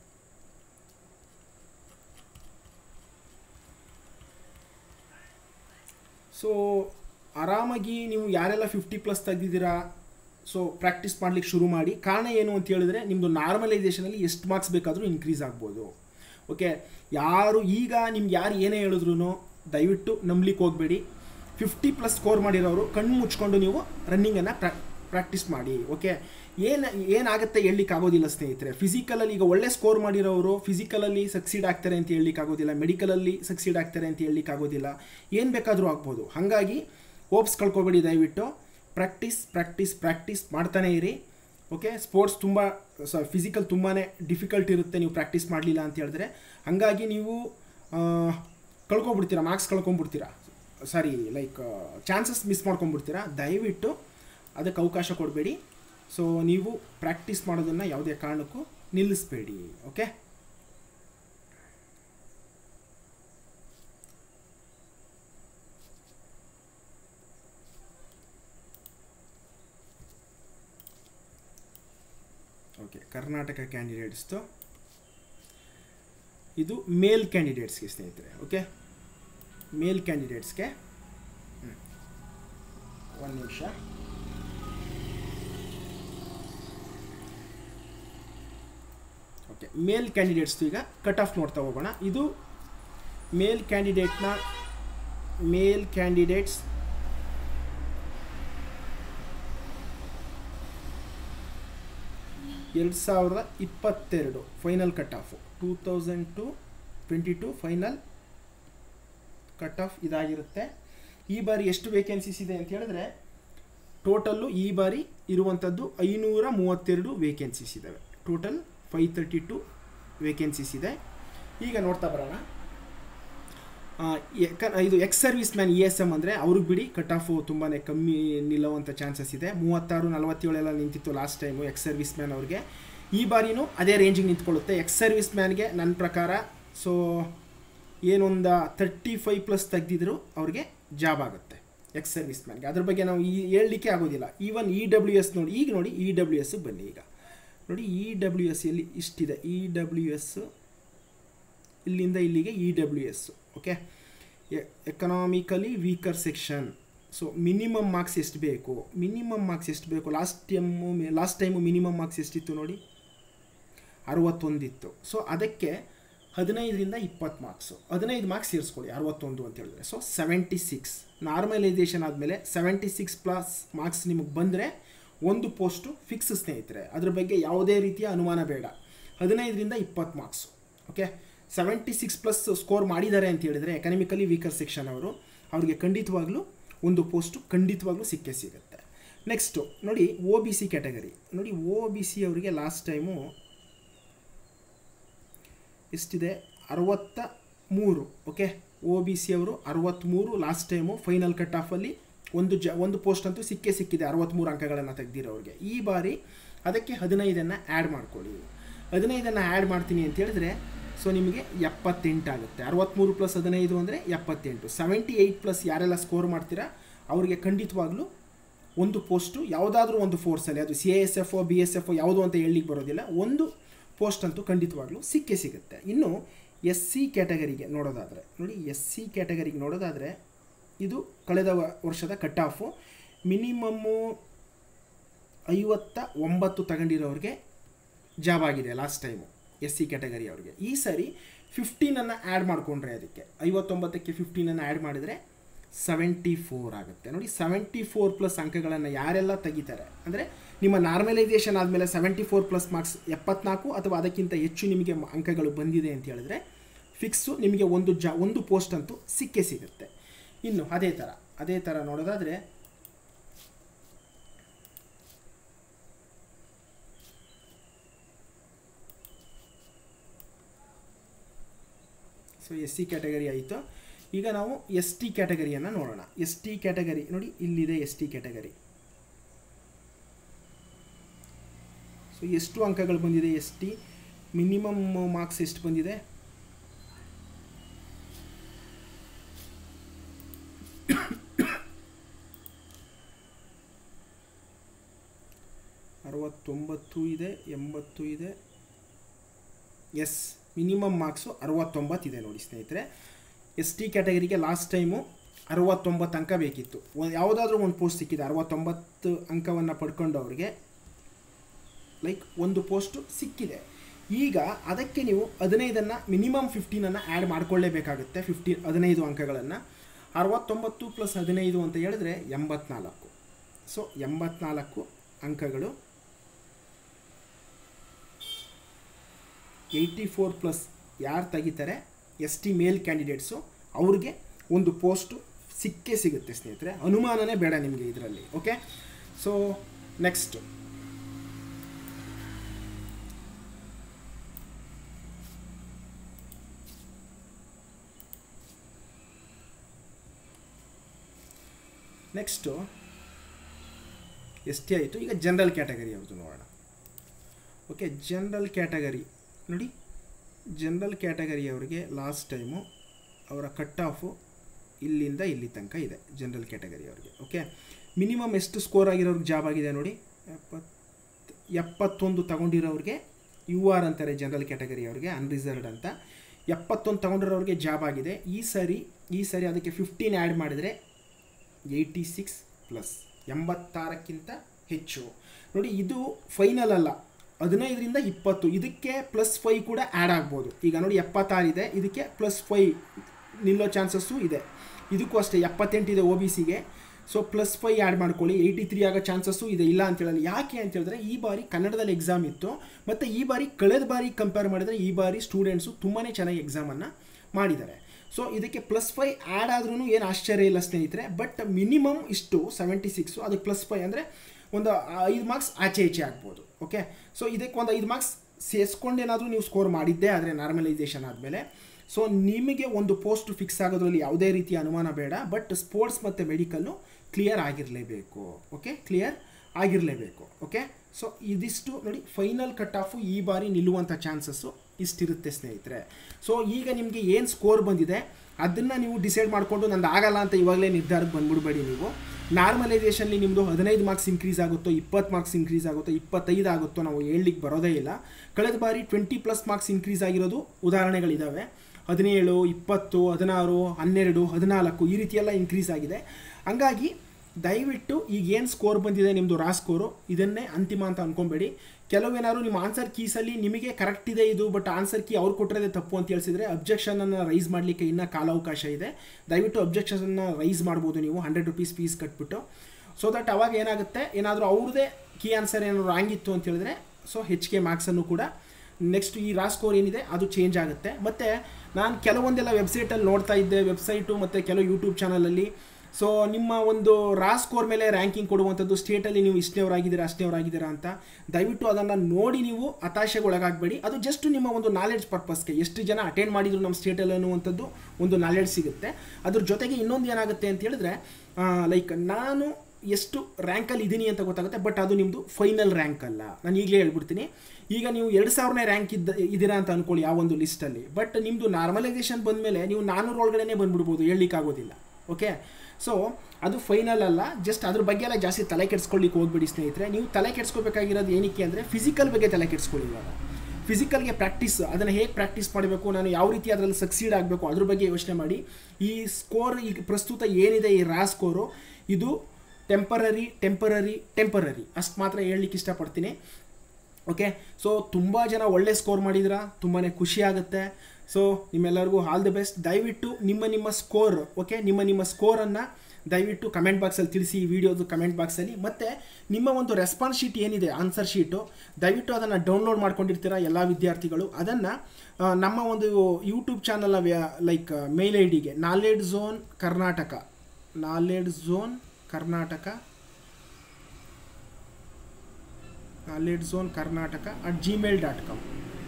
ಸೊ ಆರಾಮಾಗಿ ನೀವು ಯಾರೆಲ್ಲ ಫಿಫ್ಟಿ ಪ್ಲಸ್ ತೆಗೆದಿದ್ದೀರಾ ಸೊ ಪ್ರಾಕ್ಟೀಸ್ ಮಾಡ್ಲಿಕ್ಕೆ ಶುರು ಮಾಡಿ ಕಾರಣ ಏನು ಅಂತ ಹೇಳಿದ್ರೆ ನಿಮ್ಮದು ನಾರ್ಮಲೈಸೇಷನಲ್ಲಿ ಎಷ್ಟು ಮಾರ್ಕ್ಸ್ ಬೇಕಾದರೂ ಇನ್ಕ್ರೀಸ್ ಆಗ್ಬೋದು ಓಕೆ ಯಾರು ಈಗ ನಿಮ್ಗೆ ಯಾರು ಏನೇ ಹೇಳಿದ್ರು ದಯವಿಟ್ಟು ನಂಬ್ಲಿಕ್ಕೆ ಹೋಗಬೇಡಿ ಫಿಫ್ಟಿ ಪ್ಲಸ್ ಸ್ಕೋರ್ ಮಾಡಿರೋರು ಕಣ್ಣು ಮುಚ್ಕೊಂಡು ನೀವು ರನ್ನಿಂಗನ್ನು ಪ್ರಾ ಪ್ರಾಕ್ಟೀಸ್ ಮಾಡಿ ಓಕೆ ಏನು ಏನಾಗುತ್ತೆ ಹೇಳಲಿಕ್ಕೆ ಆಗೋದಿಲ್ಲ ಸ್ನೇಹಿತರೆ ಫಿಸಿಕಲಲ್ಲಿ ಈಗ ಒಳ್ಳೆ ಸ್ಕೋರ್ ಮಾಡಿರೋರು ಫಿಸಿಕಲಲ್ಲಿ ಸಕ್ಸೀಡ್ ಆಗ್ತಾರೆ ಅಂತ ಹೇಳಲಿಕ್ಕೆ ಆಗೋದಿಲ್ಲ ಮೆಡಿಕಲಲ್ಲಿ ಸಕ್ಸೀಡ್ ಆಗ್ತಾರೆ ಅಂತ ಹೇಳಲಿಕ್ಕೆ ಆಗೋದಿಲ್ಲ ಏನು ಬೇಕಾದರೂ ಆಗ್ಬೋದು ಹಾಗಾಗಿ ಹೋಪ್ಸ್ ಕಳ್ಕೊಬೇಡಿ ದಯವಿಟ್ಟು ಪ್ರಾಕ್ಟೀಸ್ ಪ್ರಾಕ್ಟೀಸ್ ಪ್ರಾಕ್ಟೀಸ್ ಮಾಡ್ತಾನೇ ಇರಿ ಓಕೆ ಸ್ಪೋರ್ಟ್ಸ್ ತುಂಬ ಸ ಫಿಸಿಕಲ್ ತುಂಬಾ ಡಿಫಿಕಲ್ಟ್ ಇರುತ್ತೆ ನೀವು ಪ್ರಾಕ್ಟೀಸ್ ಮಾಡಲಿಲ್ಲ ಅಂತ ಹೇಳಿದ್ರೆ ಹಾಗಾಗಿ ನೀವು ಕಳ್ಕೊಬಿಡ್ತೀರಾ ಮಾರ್ಕ್ಸ್ ಕಳ್ಕೊಂಬಿಡ್ತೀರಾ ಸಾರಿ ಲೈಕ್ ಚಾನ್ಸಸ್ ಮಿಸ್ ಮಾಡ್ಕೊಂಬಿಡ್ತೀರಾ ದಯವಿಟ್ಟು ಅದಕ್ಕೆ ಅವಕಾಶ ಕೊಡಬೇಡಿ ಸೊ ನೀವು ಪ್ರಾಕ್ಟೀಸ್ ಮಾಡೋದನ್ನು ಯಾವುದೇ ಕಾರಣಕ್ಕೂ ನಿಲ್ಲಿಸಬೇಡಿ ಓಕೆ ಕರ್ನಾಟಕ ಕ್ಯಾಂಡಿಡೇಟ್ಸ್ದು ಇದು ಮೇಲ್ ಕ್ಯಾಂಡಿಡೇಟ್ಸ್ಗೆ ಸ್ನೇಹಿತರೆ ಓಕೆ ಮೇಲ್ ಕ್ಯಾಂಡಿಡೇಟ್ಸ್ಗೆ ಒಂದು ನಿಮಿಷ ಓಕೆ ಮೇಲ್ ಕ್ಯಾಂಡಿಡೇಟ್ಸ್ದು ಈಗ ಕಟ್ ಆಫ್ ನೋಡ್ತಾ ಹೋಗೋಣ ಇದು ಮೇಲ್ ಕ್ಯಾಂಡಿಡೇಟ್ನ ಮೇಲ್ ಕ್ಯಾಂಡಿಡೇಟ್ಸ್ ಎರಡು ಸಾವಿರದ ಇಪ್ಪತ್ತೆರಡು final cut off two thousand two twenty two final cut off ಇದಾಗಿರುತ್ತೆ ಈ ಬಾರಿ ಎಷ್ಟು ವೇಕೆನ್ಸೀಸ್ ಇದೆ ಅಂತ ಹೇಳಿದ್ರೆ ಟೋಟಲ್ಲು ಈ ಬಾರಿ ಇರುವಂಥದ್ದು ಐನೂರ ಮೂವತ್ತೆರಡು ವೇಕೆನ್ಸೀಸ್ ಇದ್ದಾವೆ total five thirty two vacancies ಇದೆ ಈಗ ನೋಡ್ತಾ ಬರೋಣ ಆ, ಎಕ- ಇದು ex service man E S M ಅಂದರೆ ಅವ್ರಿಗೆ ಬಿಡಿ ಕಟ್ ಆಫು ತುಂಬಾ ಕಮ್ಮಿ ನಿಲ್ಲುವಂಥ ಚಾನ್ಸಸ್ ಇದೆ ಮೂವತ್ತಾರು ನಲವತ್ತೇಳೆಲ್ಲ ನಿಂತಿತ್ತು last time ex service man ಅವ್ರಿಗೆ ಈ ಬಾರಿನೂ ಅದೇ ರೇಂಜಿಗೆ ನಿಂತ್ಕೊಳ್ಳುತ್ತೆ ಎಕ್ಸ್ ಸರ್ವಿಸ್ ಮ್ಯಾನ್ಗೆ ನನ್ನ ಪ್ರಕಾರ ಸೊ ಏನೊಂದು ತರ್ಟಿ ಫೈವ್ ಪ್ಲಸ್ ತೆಗ್ದಿದ್ರು ಅವ್ರಿಗೆ ಜಾಬ್ ಆಗುತ್ತೆ ಎಕ್ಸ್ ಸರ್ವಿಸ್ ಮ್ಯಾನ್ಗೆ ಅದ್ರ ಬಗ್ಗೆ ನಾವು ಈ ಹೇಳಲಿಕ್ಕೆ ಆಗೋದಿಲ್ಲ ಈವನ್ ಇ ಡಬ್ಲ್ಯೂ ಎಸ್ ನೋಡಿ ಈಗ ನೋಡಿ ಇ ಡಬ್ಲ್ಯೂ ಎಸ್ ಬನ್ನಿ ಈಗ ನೋಡಿ ಇ ಡಬ್ಲ್ಯೂ ಎಸ್ ಎಲ್ಲಿ ಇಷ್ಟಿದೆ ಇ ಡಬ್ಲ್ಯೂ ಎಸ್ ಇಲ್ಲಿಂದ ಇಲ್ಲಿಗೆ E W S okay economically weaker section so minimum marks ಎಷ್ಟು ಬೇಕು ಮಿನಿಮಮ್ ಮಾರ್ಕ್ಸ್ ಎಷ್ಟು ಬೇಕು last time last time minimum marks ಎಷ್ಟಿತ್ತು ನೋಡಿ ಅರವತ್ತೊಂದಿತ್ತು ಸೊ ಅದಕ್ಕೆ ಹದಿನೈದರಿಂದ ಇಪ್ಪತ್ತು ಮಾರ್ಕ್ಸು ಹದಿನೈದು ಮಾರ್ಕ್ಸ್ ಸೇರಿಸ್ಕೊಳ್ಳಿ ಅರವತ್ತೊಂದು ಅಂತ ಹೇಳಿದ್ರೆ ಸೊ ಸೆವೆಂಟಿ ಸಿಕ್ಸ್ ನಾರ್ಮಲೈಸೇಷನ್ ಆದಮೇಲೆ ಸೆವೆಂಟಿ ಸಿಕ್ಸ್ ಪ್ಲಸ್ ಮಾರ್ಕ್ಸ್ ನಿಮಗೆ ಬಂದರೆ ಒಂದು ಪೋಸ್ಟು ಫಿಕ್ಸ್ ಸ್ನೇಹಿತರೆ ಅದ್ರ ಬಗ್ಗೆ ಯಾವುದೇ ರೀತಿಯ ಅನುಮಾನ ಬೇಡ ಹದಿನೈದರಿಂದ ಇಪ್ಪತ್ತು marks okay seventy six plus score ಮಾಡಿದ್ದಾರೆ ಅಂತ ಹೇಳಿದರೆ ಎಕನಾಮಿಕಲಿ ವೀಕರ್ ಸೆಕ್ಷನ್ ಅವರು ಅವ್ರಿಗೆ ಖಂಡಿತವಾಗ್ಲೂ ಒಂದು ಪೋಸ್ಟು ಖಂಡಿತವಾಗ್ಲೂ ಸಿಕ್ಕೇ ಸಿಗುತ್ತೆ ನೆಕ್ಸ್ಟು ನೋಡಿ ಒ ಬಿ ಸಿ ಕ್ಯಾಟಗರಿ ನೋಡಿ ಒ ಬಿ ಸಿ ಅವರಿಗೆ ಲಾಸ್ಟ್ ಟೈಮು ಎಷ್ಟಿದೆ ಅರವತ್ತ ಮೂರು ಓಕೆ ಒ ಬಿ ಸಿ ಅವರು ಅರವತ್ತ್ಮೂರು ಲಾಸ್ಟ್ ಟೈಮು ಫೈನಲ್ ಕಟ್ ಆಫಲ್ಲಿ ಒಂದು ಜ ಒಂದು ಪೋಸ್ಟ್ ಅಂತೂ ಸಿಕ್ಕೇ ಸಿಕ್ಕಿದೆ ಅರವತ್ತ್ಮೂರು ಅಂಕಗಳನ್ನು ತೆಗ್ದಿರೋರಿಗೆ ಈ ಬಾರಿ ಅದಕ್ಕೆ ಹದಿನೈದನ್ನು ಆ್ಯಡ್ ಮಾಡ್ಕೊಳ್ಳಿ ಹದಿನೈದನ್ನು ಆ್ಯಡ್ ಮಾಡ್ತೀನಿ ಅಂತ ಹೇಳಿದ್ರೆ ಸೊ ನಿಮಗೆ ಎಪ್ಪತ್ತೆಂಟು ಆಗುತ್ತೆ ಅರವತ್ತ್ಮೂರು ಪ್ಲಸ್ ಹದಿನೈದು ಅಂದರೆ ಎಪ್ಪತ್ತೆಂಟು ಸೆವೆಂಟಿ ಏಯ್ಟ್ ಪ್ಲಸ್ ಯಾರೆಲ್ಲ ಸ್ಕೋರ್ ಮಾಡ್ತೀರಾ ಅವರಿಗೆ ಖಂಡಿತವಾಗ್ಲೂ ಒಂದು ಪೋಸ್ಟು ಯಾವುದಾದ್ರೂ ಒಂದು ಫೋರ್ಸಲ್ಲಿ ಅದು C S F B S F ಯಾವುದು ಅಂತ ಹೇಳಲಿಕ್ಕೆ ಬರೋದಿಲ್ಲ ಒಂದು ಪೋಸ್ಟ್ ಅಂತೂ ಖಂಡಿತವಾಗ್ಲೂ ಸಿಕ್ಕೇ ಸಿಗುತ್ತೆ ಇನ್ನು ಎಸ್ ಸಿ ಕ್ಯಾಟಗರಿಗೆ ನೋಡೋದಾದರೆ ನೋಡಿ ಎಸ್ ಸಿ ಕ್ಯಾಟಗರಿಗೆ ನೋಡೋದಾದರೆ ಇದು ಕಳೆದ ವ- ವರ್ಷದ ಕಟ್ ಆಫು ಮಿನಿಮಮ್ಮು ಐವತ್ತ ಒಂಬತ್ತು ತಗೊಂಡಿರೋರಿಗೆ ಜಾಬ್ ಆಗಿದೆ last time S C category ಅವ್ರಿಗೆ ಈ ಸರಿ ಫಿಫ್ಟೀನನ್ನು ಆ್ಯಡ್ ಮಾಡಿಕೊಂಡ್ರೆ ಅದಕ್ಕೆ ಐವತ್ತೊಂಬತ್ತಕ್ಕೆ ಫಿಫ್ಟೀನನ್ನು ಆ್ಯಡ್ ಮಾಡಿದರೆ ಸೆವೆಂಟಿ ಫೋರ್ ಆಗುತ್ತೆ ನೋಡಿ ಸೆವೆಂಟಿ ಫೋರ್ ಪ್ಲಸ್ ಅಂಕಗಳನ್ನು ಯಾರೆಲ್ಲ ತೆಗಿತಾರೆ ಅಂದರೆ ನಿಮ್ಮ ನಾರ್ಮಲೈಸೇಷನ್ ಆದಮೇಲೆ ಸೆವೆಂಟಿ ಫೋರ್ ಪ್ಲಸ್ ಮಾರ್ಕ್ಸ್ ಎಪ್ಪತ್ನಾಲ್ಕು ಅಥವಾ ಅದಕ್ಕಿಂತ ಹೆಚ್ಚು ನಿಮಗೆ ಮ- ಅಂಕಗಳು ಬಂದಿದೆ ಅಂತ ಹೇಳಿದ್ರೆ ಫಿಕ್ಸು ನಿಮಗೆ ಒಂದು ಜಾ ಒಂದು ಪೋಸ್ಟ್ ಅಂತೂ ಸಿಕ್ಕೇ ಸಿಗುತ್ತೆ ಇನ್ನು ಅದೇ ಥರ ಅದೇ ಥರ ನೋಡೋದಾದರೆ ಸೊ ಎಸ್ ಸಿ ಕ್ಯಾಟಗರಿ ಆಯಿತು ಈಗ ನಾವು ಎಸ್ ಟಿ ಕ್ಯಾಟಗರಿಯನ್ನು ನೋಡೋಣ ಎಸ್ ಟಿ ಕ್ಯಾಟಗರಿ ನೋಡಿ ಇಲ್ಲಿದೆ ಎಸ್ ಟಿ ಕ್ಯಾಟಗರಿ ಸೊ ಎಷ್ಟು ಅಂಕಗಳು ಬಂದಿದೆ ಎಸ್ ಟಿ ಮಿನಿಮಮ್ ಮಾರ್ಕ್ಸ್ ಎಷ್ಟು ಬಂದಿದೆ ಅರವತ್ತೊಂಬತ್ತು ಇದೆ ಎಂಬತ್ತು ಇದೆ ಎಸ್ ಮಿನಿಮಮ್ ಮಾರ್ಕ್ಸು ಅರವತ್ತೊಂಬತ್ತಿದೆ ನೋಡಿ ಸ್ನೇಹಿತರೆ ಎಸ್ ಟಿ ಕ್ಯಾಟಗರಿಗೆ ಲಾಸ್ಟ್ ಟೈಮು ಅರವತ್ತೊಂಬತ್ತು ಅಂಕ ಬೇಕಿತ್ತು ಒ- ಯಾವುದಾದ್ರೂ ಒಂದು ಪೋಸ್ಟ್ ಸಿಕ್ಕಿದೆ ಅರವತ್ತೊಂಬತ್ತು ಅಂಕವನ್ನು ಪಡ್ಕೊಂಡವ್ರಿಗೆ ಲೈಕ್ ಒಂದು ಪೋಸ್ಟು ಸಿಕ್ಕಿದೆ ಈಗ ಅದಕ್ಕೆ ನೀವು ಹದಿನೈದನ್ನು ಮಿನಿಮಮ್ ಫಿಫ್ಟೀನನ್ನು ಆ್ಯಡ್ ಮಾಡ್ಕೊಳ್ಳೇಬೇಕಾಗುತ್ತೆ ಫಿಫ್ಟಿ ಹದಿನೈದು ಅಂಕಗಳನ್ನು ಅರವತ್ತೊಂಬತ್ತು ಪ್ಲಸ್ ಹದಿನೈದು ಅಂತ ಹೇಳಿದ್ರೆ ಎಂಬತ್ನಾಲ್ಕು ಸೊ ಎಂಬತ್ನಾಲ್ಕು ಅಂಕಗಳು ಏಯ್ಟಿ ಫೋರ್ ಪ್ಲಸ್ ಯಾರು ತೆಗಿತಾರೆ ಎಸ್ ಟಿ ಮೇಲ್ ಕ್ಯಾಂಡಿಡೇಟ್ಸು ಅವ್ರಿಗೆ ಒಂದು ಪೋಸ್ಟು ಸಿಕ್ಕೇ ಸಿಗುತ್ತೆ ಸ್ನೇಹಿತರೆ ಅನುಮಾನನೇ ಬೇಡ ನಿಮಗೆ ಇದರಲ್ಲಿ okay so next next S T ಆಯಿತು ಈಗ ಜನರಲ್ ಕ್ಯಾಟಗರಿ ಅವ್ರದ್ದು ನೋಡೋಣ ಓಕೆ ಜನರಲ್ ಕ್ಯಾಟಗರಿ ನೋಡಿ ಜನರಲ್ ಕ್ಯಾಟಗರಿ ಅವರಿಗೆ ಲಾಸ್ಟ್ ಟೈಮು ಅವರ ಕಟ್ ಆಫು ಇಲ್ಲಿಂದ ಇಲ್ಲಿ ತನಕ ಇದೆ ಜನರಲ್ ಕ್ಯಾಟಗರಿ ಅವರಿಗೆ ಓಕೆ ಮಿನಿಮಮ್ ಎಷ್ಟು ಸ್ಕೋರ್ ಆಗಿರೋರ್ಗೆ ಜಾಬ್ ಆಗಿದೆ ನೋಡಿ ಎಪ್ಪತ್ತು ಎಪ್ಪತ್ತೊಂದು ತಗೊಂಡಿರೋರಿಗೆ ಯು ಆರ್ ಅಂತಾರೆ ಜನರಲ್ ಕ್ಯಾಟಗರಿ ಅವ್ರಿಗೆ ಅನ್ರಿಸರ್ವ್ಡ್ ಅಂತ ಎಪ್ಪತ್ತೊಂದು ತೊಗೊಂಡಿರೋರಿಗೆ ಜಾಬ್ ಆಗಿದೆ ಈ ಸರಿ ಈ ಸರಿ ಅದಕ್ಕೆ ಫಿಫ್ಟೀನ್ ಆ್ಯಡ್ ಮಾಡಿದರೆ ಏಯ್ಟಿ ಸಿಕ್ಸ್ ಪ್ಲಸ್ ಎಂಬತ್ತಾರಕ್ಕಿಂತ ಹೆಚ್ಚು ನೋಡಿ ಇದು ಫೈನಲ್ ಅಲ್ಲ ಹದಿನೈದರಿಂದ ಇಪ್ಪತ್ತು ಇದಕ್ಕೆ ಪ್ಲಸ್ ಫೈ ಕೂಡ ಆ್ಯಡ್ ಆಗ್ಬೋದು ಈಗ ನೋಡಿ ಎಪ್ಪತ್ತಾರಿದೆ ಇದಕ್ಕೆ ಪ್ಲಸ್ ಫೈ ನಿಲ್ಲೋ ಚಾನ್ಸಸ್ಸು ಇದೆ ಇದಕ್ಕೂ ಅಷ್ಟೇ ಎಪ್ಪತ್ತೆಂಟಿದೆ ಒ ಬಿ ಸಿಗೆ ಸೊ ಪ್ಲಸ್ ಫೈ ಆ್ಯಡ್ ಮಾಡ್ಕೊಳ್ಳಿ ಏಯ್ಟಿ ತ್ರೀ ಆಗೋ ಚಾನ್ಸಸ್ಸು ಇದೆ ಇಲ್ಲ ಅಂತ ಹೇಳಲ್ಲ ಯಾಕೆ ಅಂತ ಹೇಳಿದ್ರೆ ಈ ಬಾರಿ ಕನ್ನಡದಲ್ಲಿ ಎಕ್ಸಾಮ್ ಇತ್ತು ಮತ್ತು ಈ ಬಾರಿ ಕಳೆದ ಬಾರಿ ಕಂಪೇರ್ ಮಾಡಿದರೆ ಈ ಬಾರಿ ಸ್ಟೂಡೆಂಟ್ಸು ತುಂಬಾ ಚೆನ್ನಾಗಿ ಎಕ್ಸಾಮನ್ನು ಮಾಡಿದ್ದಾರೆ ಸೊ ಇದಕ್ಕೆ ಪ್ಲಸ್ ಫೈ ಆ್ಯಡ್ ಆದ್ರೂ ಏನು ಆಶ್ಚರ್ಯ ಇಲ್ಲ ಸ್ನೇಹಿತರೆ ಬಟ್ ಮಿನಿಮಮ್ ಇಷ್ಟು ಸೆವೆಂಟಿ ಸಿಕ್ಸು ಅದಕ್ಕೆ ಪ್ಲಸ್ ಫೈ ಅಂದರೆ ಒಂದು ಐದು ಮಾರ್ಕ್ಸ್ ಆಚೆ ಈಚೆ ಆಗ್ಬೋದು ಓಕೆ ಸೊ ಇದಕ್ಕೆ ಒಂದು ಐದು ಮಾರ್ಕ್ಸ್ ಸೇರಿಸ್ಕೊಂಡು ಏನಾದರೂ ನೀವು ಸ್ಕೋರ್ ಮಾಡಿದ್ದೆ ಆದರೆ ನಾರ್ಮಲೈಸೇಷನ್ ಆದಮೇಲೆ ಸೊ ನಿಮಗೆ ಒಂದು ಪೋಸ್ಟ್ ಫಿಕ್ಸ್ ಆಗೋದ್ರಲ್ಲಿ ಯಾವುದೇ ರೀತಿಯ ಅನುಮಾನ ಬೇಡ ಬಟ್ ಸ್ಪೋರ್ಟ್ಸ್ ಮತ್ತು ಮೆಡಿಕಲ್ಲು ಕ್ಲಿಯರ್ ಆಗಿರಲೇಬೇಕು ಓಕೆ ಕ್ಲಿಯರ್ ಆಗಿರಲೇಬೇಕು ಓಕೆ ಸೊ ಇದಿಷ್ಟು ನೋಡಿ ಫೈನಲ್ ಕಟ್ ಆಫು ಈ ಬಾರಿ ನಿಲ್ಲುವಂಥ ಚಾನ್ಸಸ್ಸು ಇಷ್ಟಿರುತ್ತೆ ಸ್ನೇಹಿತರೆ ಸೊ ಈಗ ನಿಮಗೆ ಏನು ಸ್ಕೋರ್ ಬಂದಿದೆ ಅದನ್ನು ನೀವು ಡಿಸೈಡ್ ಮಾಡಿಕೊಂಡು ನಂದು ಆಗಲ್ಲ ಅಂತ ಇವಾಗಲೇ ನಿರ್ಧಾರಕ್ಕೆ ಬಂದ್ಬಿಡ್ಬೇಡಿ ನೀವು ನಾರ್ಮಲೈಸೇಷನ್ಲಿ ನಿಮ್ಮದು ಹದಿನೈದು ಮಾರ್ಕ್ಸ್ ಇನ್ಕ್ರೀಸ್ ಆಗುತ್ತೋ ಇಪ್ಪತ್ತು ಮಾರ್ಕ್ಸ್ ಇನ್ಕ್ರೀಸ್ ಆಗುತ್ತೋ ಇಪ್ಪತ್ತೈದು ಆಗುತ್ತೋ ನಾವು ಹೇಳಲಿಕ್ಕೆ ಬರೋದೇ ಇಲ್ಲ ಕಳೆದ ಬಾರಿ ಟ್ವೆಂಟಿ ಪ್ಲಸ್ ಮಾರ್ಕ್ಸ್ ಇನ್ಕ್ರೀಸ್ ಆಗಿರೋದು ಉದಾಹರಣೆಗಳಿದ್ದಾವೆ ಹದಿನೇಳು ಇಪ್ಪತ್ತು ಹದಿನಾರು ಹನ್ನೆರಡು ಹದಿನಾಲ್ಕು ಈ ರೀತಿಯೆಲ್ಲ ಇನ್ಕ್ರೀಸ್ ಆಗಿದೆ ಹಂಗಾಗಿ ದಯವಿಟ್ಟು ಈಗ ಏನು ಸ್ಕೋರ್ ಬಂದಿದೆ ನಿಮ್ಮದು ರಾ ಸ್ಕೋರು ಇದನ್ನೇ ಅಂತಿಮ ಅಂತ ಅಂದ್ಕೊಬೇಡಿ ಕೆಲವೇನಾದ್ರು ನಿಮ್ಮ ಆನ್ಸರ್ ಕೀಸಲ್ಲಿ ನಿಮಗೆ ಕರೆಕ್ಟ್ ಇದೆ ಇದು ಬಟ್ ಆನ್ಸರ್ ಕೀ ಅವ್ರು ಕೊಟ್ಟಿರೋದೇ ತಪ್ಪು ಅಂತ ಹೇಳಿಸಿದ್ರೆ ಅಬ್ಜೆಕ್ಷನನ್ನು ರೈಸ್ ಮಾಡಲಿಕ್ಕೆ ಇನ್ನೂ ಕಾಲಾವಕಾಶ ಇದೆ ದಯವಿಟ್ಟು ಅಬ್ಜೆಕ್ಷನನ್ನು ರೈಸ್ ಮಾಡ್ಬೋದು ನೀವು ಹಂಡ್ರೆಡ್ ರುಪೀಸ್ ಫೀಸ್ ಕಟ್ಬಿಟ್ಟು ಸೊ ದಟ್ ಅವಾಗ ಏನಾಗುತ್ತೆ ಏನಾದರೂ ಅವ್ರದ್ದೇ ಕೀ ಆನ್ಸರ್ ಏನಾದ್ರು ರಾಂಗ್ ಇತ್ತು ಅಂತ ಹೇಳಿದ್ರೆ ಸೊ ಹೆಚ್ಚಿಗೆ ಮಾರ್ಕ್ಸನ್ನು ಕೂಡ ನೆಕ್ಸ್ಟ್ ಈ ರಾ ಸ್ಕೋರ್ ಏನಿದೆ ಅದು ಚೇಂಜ್ ಆಗುತ್ತೆ ಮತ್ತು ನಾನು ಕೆಲವೊಂದೆಲ್ಲ ವೆಬ್ಸೈಟಲ್ಲಿ ನೋಡ್ತಾ ಇದ್ದೆ ವೆಬ್ಸೈಟು ಮತ್ತು ಕೆಲವು ಯೂಟ್ಯೂಬ್ ಚಾನಲಲ್ಲಿ ಸೊ ನಿಮ್ಮ ಒಂದು ರಾ ಸ್ಕೋರ್ ಮೇಲೆ ರ್ಯಾಂಕಿಂಗ್ ಕೊಡುವಂಥದ್ದು ಸ್ಟೇಟಲ್ಲಿ ನೀವು ಇಷ್ಟೇವರಾಗಿದ್ದೀರಾ ಅಷ್ಟೇವರಾಗಿದ್ದೀರಾ ಅಂತ ದಯವಿಟ್ಟು ಅದನ್ನು ನೋಡಿ ನೀವು ಹತಾಶೆಗೆ ಒಳಗಾಗಬೇಡಿ ಅದು ಜಸ್ಟ್ ನಿಮ್ಮ ಒಂದು ನಾಲೆಡ್ಜ್ ಪರ್ಪಸ್ಗೆ ಎಷ್ಟು ಜನ ಅಟೆಂಡ್ ಮಾಡಿದ್ರು ನಮ್ಮ ಸ್ಟೇಟಲ್ಲಿ ಅನ್ನುವಂಥದ್ದು ಒಂದು ನಾಲೆಡ್ಜ್ ಸಿಗುತ್ತೆ ಅದ್ರ ಜೊತೆಗೆ ಇನ್ನೊಂದು ಏನಾಗುತ್ತೆ ಅಂತ ಹೇಳಿದ್ರೆ ಲೈಕ್ ನಾನು ಎಷ್ಟು ರ್ಯಾಂಕಲ್ಲಿ ಇದ್ದೀನಿ ಅಂತ ಗೊತ್ತಾಗುತ್ತೆ ಬಟ್ ಅದು ನಿಮ್ಮದು ಫೈನಲ್ ರ್ಯಾಂಕ್ ಅಲ್ಲ ನಾನು ಈಗಲೇ ಹೇಳ್ಬಿಡ್ತೀನಿ ಈಗ ನೀವು ಎರಡು ಸಾವಿರನೇ ರ್ಯಾಂಕ್ ಇದ್ದ ಇದ್ದೀರಾ ಅಂತ ಅಂದ್ಕೊಳ್ಳಿ ಆ ಒಂದು ಲಿಸ್ಟಲ್ಲಿ ಬಟ್ ನಿಮ್ಮದು ನಾರ್ಮಲೈಸೇಷನ್ ಬಂದಮೇಲೆ ನೀವು ನಾನ್ನೂರು ಒಳಗಡೆ ಬಂದ್ಬಿಡ್ಬೋದು ಹೇಳಲಿಕ್ಕಾಗೋದಿಲ್ಲ ಓಕೆ ಸೊ ಅದು ಫೈನಲ್ ಅಲ್ಲ ಜಸ್ಟ್ ಅದ್ರ ಬಗ್ಗೆ ಎಲ್ಲ ಜಾಸ್ತಿ ತಲೆ ಕೆಡ್ಸ್ಕೊಳ್ಳಿಕ್ಕೆ ಹೋಗ್ಬಿಡಿ ಸ್ನೇಹಿತರೆ ನೀವು ತಲೆ ಕೆಡ್ಸ್ಕೋಬೇಕಾಗಿರೋದು ಏನಕ್ಕೆ ಅಂದರೆ ಫಿಸಿಕಲ್ ಬಗ್ಗೆ ತಲೆ ಕೆಡ್ಸ್ಕೊಳ್ಳಿ ಇವಾಗ ಫಿಸಿಕಲ್ಗೆ ಪ್ರಾಕ್ಟೀಸ್ ಅದನ್ನು ಹೇಗೆ ಪ್ರಾಕ್ಟೀಸ್ ಮಾಡಬೇಕು ನಾನು ಯಾವ ರೀತಿ ಅದರಲ್ಲಿ ಸಕ್ಸೀಡ್ ಆಗಬೇಕು ಅದ್ರ ಬಗ್ಗೆ ಯೋಚನೆ ಮಾಡಿ ಈ ಸ್ಕೋರ್ ಈಗ ಪ್ರಸ್ತುತ ಏನಿದೆ ಈ ರಾ ಸ್ಕೋರು ಇದು ಟೆಂಪರರಿ ಟೆಂಪರರಿ ಟೆಂಪರರಿ ಅಷ್ಟು ಮಾತ್ರ ಹೇಳಲಿಕ್ಕೆ ಇಷ್ಟಪಡ್ತೀನಿ ಓಕೆ ಸೊ ತುಂಬ ಜನ ಒಳ್ಳೆ ಸ್ಕೋರ್ ಮಾಡಿದ್ರ ತುಂಬಾ ಖುಷಿ ಆಗುತ್ತೆ ಸೊ ನಿಮ್ಮೆಲ್ಲರಿಗೂ ಆಲ್ ದಿ ಬೆಸ್ಟ್ ದಯವಿಟ್ಟು ನಿಮ್ಮ ನಿಮ್ಮ ಸ್ಕೋರ್ ಓಕೆ ನಿಮ್ಮ ನಿಮ್ಮ ಸ್ಕೋರನ್ನು ದಯವಿಟ್ಟು ಕಮೆಂಟ್ ಬಾಕ್ಸಲ್ಲಿ ತಿಳಿಸಿ ಈ ವಿಡಿಯೋದು ಕಮೆಂಟ್ ಬಾಕ್ಸಲ್ಲಿ ಮತ್ತು ನಿಮ್ಮ ಒಂದು ರೆಸ್ಪಾನ್ಸ್ ಶೀಟ್ ಏನಿದೆ ಆನ್ಸರ್ ಶೀಟು ದಯವಿಟ್ಟು ಅದನ್ನು ಡೌನ್ಲೋಡ್ ಮಾಡ್ಕೊಂಡಿರ್ತೀರ ಎಲ್ಲ ವಿದ್ಯಾರ್ಥಿಗಳು ಅದನ್ನು ನಮ್ಮ ಒಂದು ಯೂಟ್ಯೂಬ್ ಚಾನಲ್ನ ಲೈಕ್ ಮೇಲ್ ಐ ಡಿಗೆ knowledge zone Karnataka knowledge zone Karnataka knowledge zone Karnataka at Gmail dot com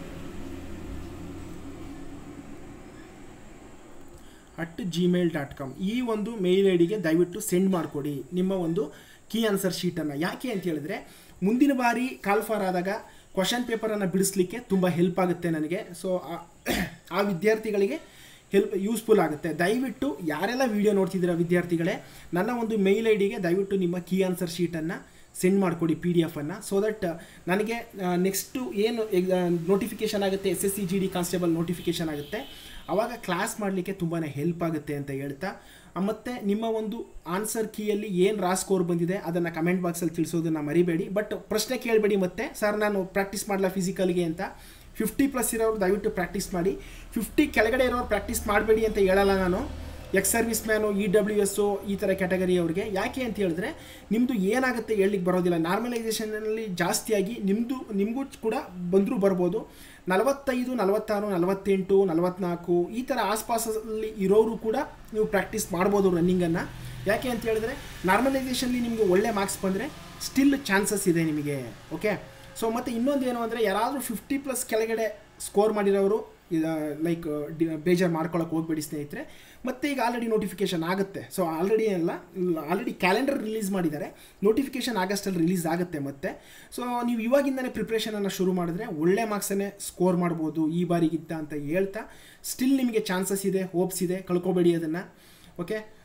at Gmail dot com ಈ ಒಂದು ಮೇಲ್ ಐ ಡಿಗೆ ದಯವಿಟ್ಟು ಸೆಂಡ್ ಮಾಡಿಕೊಡಿ ನಿಮ್ಮ ಒಂದು ಕೀ ಆನ್ಸರ್ ಶೀಟನ್ನು ಯಾಕೆ ಅಂತ ಹೇಳಿದ್ರೆ ಮುಂದಿನ ಬಾರಿ ಕಾಲ್ಫಾರ್ ಆದಾಗ ಕ್ವಶನ್ ಪೇಪರನ್ನು ಬಿಡಿಸ್ಲಿಕ್ಕೆ ತುಂಬ ಹೆಲ್ಪ್ ಆಗುತ್ತೆ ನನಗೆ ಸೊ ಆ ವಿದ್ಯಾರ್ಥಿಗಳಿಗೆ ಹೆಲ್ಪ್ ಯೂಸ್ಫುಲ್ ಆಗುತ್ತೆ ದಯವಿಟ್ಟು ಯಾರೆಲ್ಲ ವೀಡಿಯೋ ನೋಡ್ತಿದ್ದೀರಾ ವಿದ್ಯಾರ್ಥಿಗಳೇ ನನ್ನ ಒಂದು ಮೇಲ್ ಐ ಡಿಗೆ ದಯವಿಟ್ಟು ನಿಮ್ಮ ಕೀ ಆನ್ಸರ್ ಶೀಟನ್ನು ಸೆಂಡ್ ಮಾಡಿಕೊಡಿ ಪಿ ಡಿ ಎಫನ್ನು ಸೊ ದಟ್ ನನಗೆ ನೆಕ್ಸ್ಟು ಏನು ನೋಟಿಫಿಕೇಷನ್ ಆಗುತ್ತೆ S S C G D constable notification ಆಗುತ್ತೆ ಆವಾಗ ಕ್ಲಾಸ್ ಮಾಡಲಿಕ್ಕೆ ತುಂಬಾ ಹೆಲ್ಪ್ ಆಗುತ್ತೆ ಅಂತ ಹೇಳ್ತಾ ಮತ್ತು ನಿಮ್ಮ ಒಂದು ಆನ್ಸರ್ ಕೀಯಲ್ಲಿ ಏನು ರಾ ಸ್ಕೋರ್ ಬಂದಿದೆ ಅದನ್ನು ಕಮೆಂಟ್ ಬಾಕ್ಸಲ್ಲಿ ತಿಳಿಸೋದನ್ನು ಮರಿಬೇಡಿ ಬಟ್ ಪ್ರಶ್ನೆ ಕೇಳಬೇಡಿ ಮತ್ತೆ ಸರ್ ನಾನು ಪ್ರಾಕ್ಟೀಸ್ ಮಾಡಲ್ಲ ಫಿಸಿಕಲ್ಗೆ ಅಂತ ಫಿಫ್ಟಿ ಪ್ಲಸ್ ಇರೋರು ದಯವಿಟ್ಟು ಪ್ರಾಕ್ಟೀಸ್ ಮಾಡಿ ಫಿಫ್ಟಿ ಕೆಳಗಡೆ ಇರೋರು ಪ್ರಾಕ್ಟೀಸ್ ಮಾಡಬೇಡಿ ಅಂತ ಹೇಳಲ್ಲ ನಾನು ex service man E W S ಈ ಥರ ಕ್ಯಾಟಗರಿ ಅವ್ರಿಗೆ ಯಾಕೆ ಅಂತ ಹೇಳಿದ್ರೆ ನಿಮ್ಮದು ಏನಾಗುತ್ತೆ ಹೇಳಲಿಕ್ಕೆ ಬರೋದಿಲ್ಲ ನಾರ್ಮಲೈಸೇಷನಲ್ಲಿ ಜಾಸ್ತಿಯಾಗಿ ನಿಮ್ಮದು ನಿಮಗೂ ಕೂಡ ಬಂದರೂ ಬರ್ಬೋದು ನಲವತ್ತೈದು ನಲವತ್ತಾರು ನಲವತ್ತೆಂಟು ನಲವತ್ನಾಲ್ಕು ಈ ಥರ ಆಸ್ಪಾಸಲ್ಲಿ ಇರೋರು ಕೂಡ ನೀವು ಪ್ರಾಕ್ಟೀಸ್ ಮಾಡ್ಬೋದು ರನ್ನಿಂಗನ್ನು ಯಾಕೆ ಅಂತ ಹೇಳಿದ್ರೆ ನಾರ್ಮಲೈಸೇಷನ್ಲಿ ನಿಮಗೆ ಒಳ್ಳೆ ಮಾರ್ಕ್ಸ್ ಬಂದರೆ ಸ್ಟಿಲ್ ಚಾನ್ಸಸ್ ಇದೆ ನಿಮಗೆ ಓಕೆ ಸೊ ಮತ್ತು ಇನ್ನೊಂದು ಏನು ಅಂದರೆ ಯಾರಾದರೂ ಫಿಫ್ಟಿ ಪ್ಲಸ್ ಕೆಳಗಡೆ ಸ್ಕೋರ್ ಮಾಡಿರೋರು ಲೈಕ್ ಡಿ ಬೇಜಾರು ಮಾಡ್ಕೊಳಕ್ಕೆ ಹೋಗ್ಬೇಡಿ ಸ್ನೇಹಿತರೆ ಮತ್ತು ಈಗ ಆಲ್ರೆಡಿ ನೋಟಿಫಿಕೇಷನ್ ಆಗುತ್ತೆ ಸೊ ಆಲ್ರೆಡಿ ಎಲ್ಲ ಆಲ್ರೆಡಿ ಕ್ಯಾಲೆಂಡರ್ ರಿಲೀಸ್ ಮಾಡಿದ್ದಾರೆ ನೋಟಿಫಿಕೇಷನ್ ಆಗಸ್ಟಲ್ಲಿ ರಿಲೀಸ್ ಆಗುತ್ತೆ ಮತ್ತೆ ಸೊ ನೀವು ಇವಾಗಿಂದನೇ ಪ್ರಿಪ್ರೇಷನನ್ನು ಶುರು ಮಾಡಿದ್ರೆ ಒಳ್ಳೆ ಮಾರ್ಕ್ಸನ್ನೇ ಸ್ಕೋರ್ ಮಾಡ್ಬೋದು ಈ ಬಾರಿಗಿಂತ ಅಂತ ಹೇಳ್ತಾ ಸ್ಟಿಲ್ ನಿಮಗೆ ಚಾನ್ಸಸ್ ಇದೆ ಹೋಪ್ಸ್ ಇದೆ ಕಳ್ಕೊಬೇಡಿ ಅದನ್ನು ಓಕೆ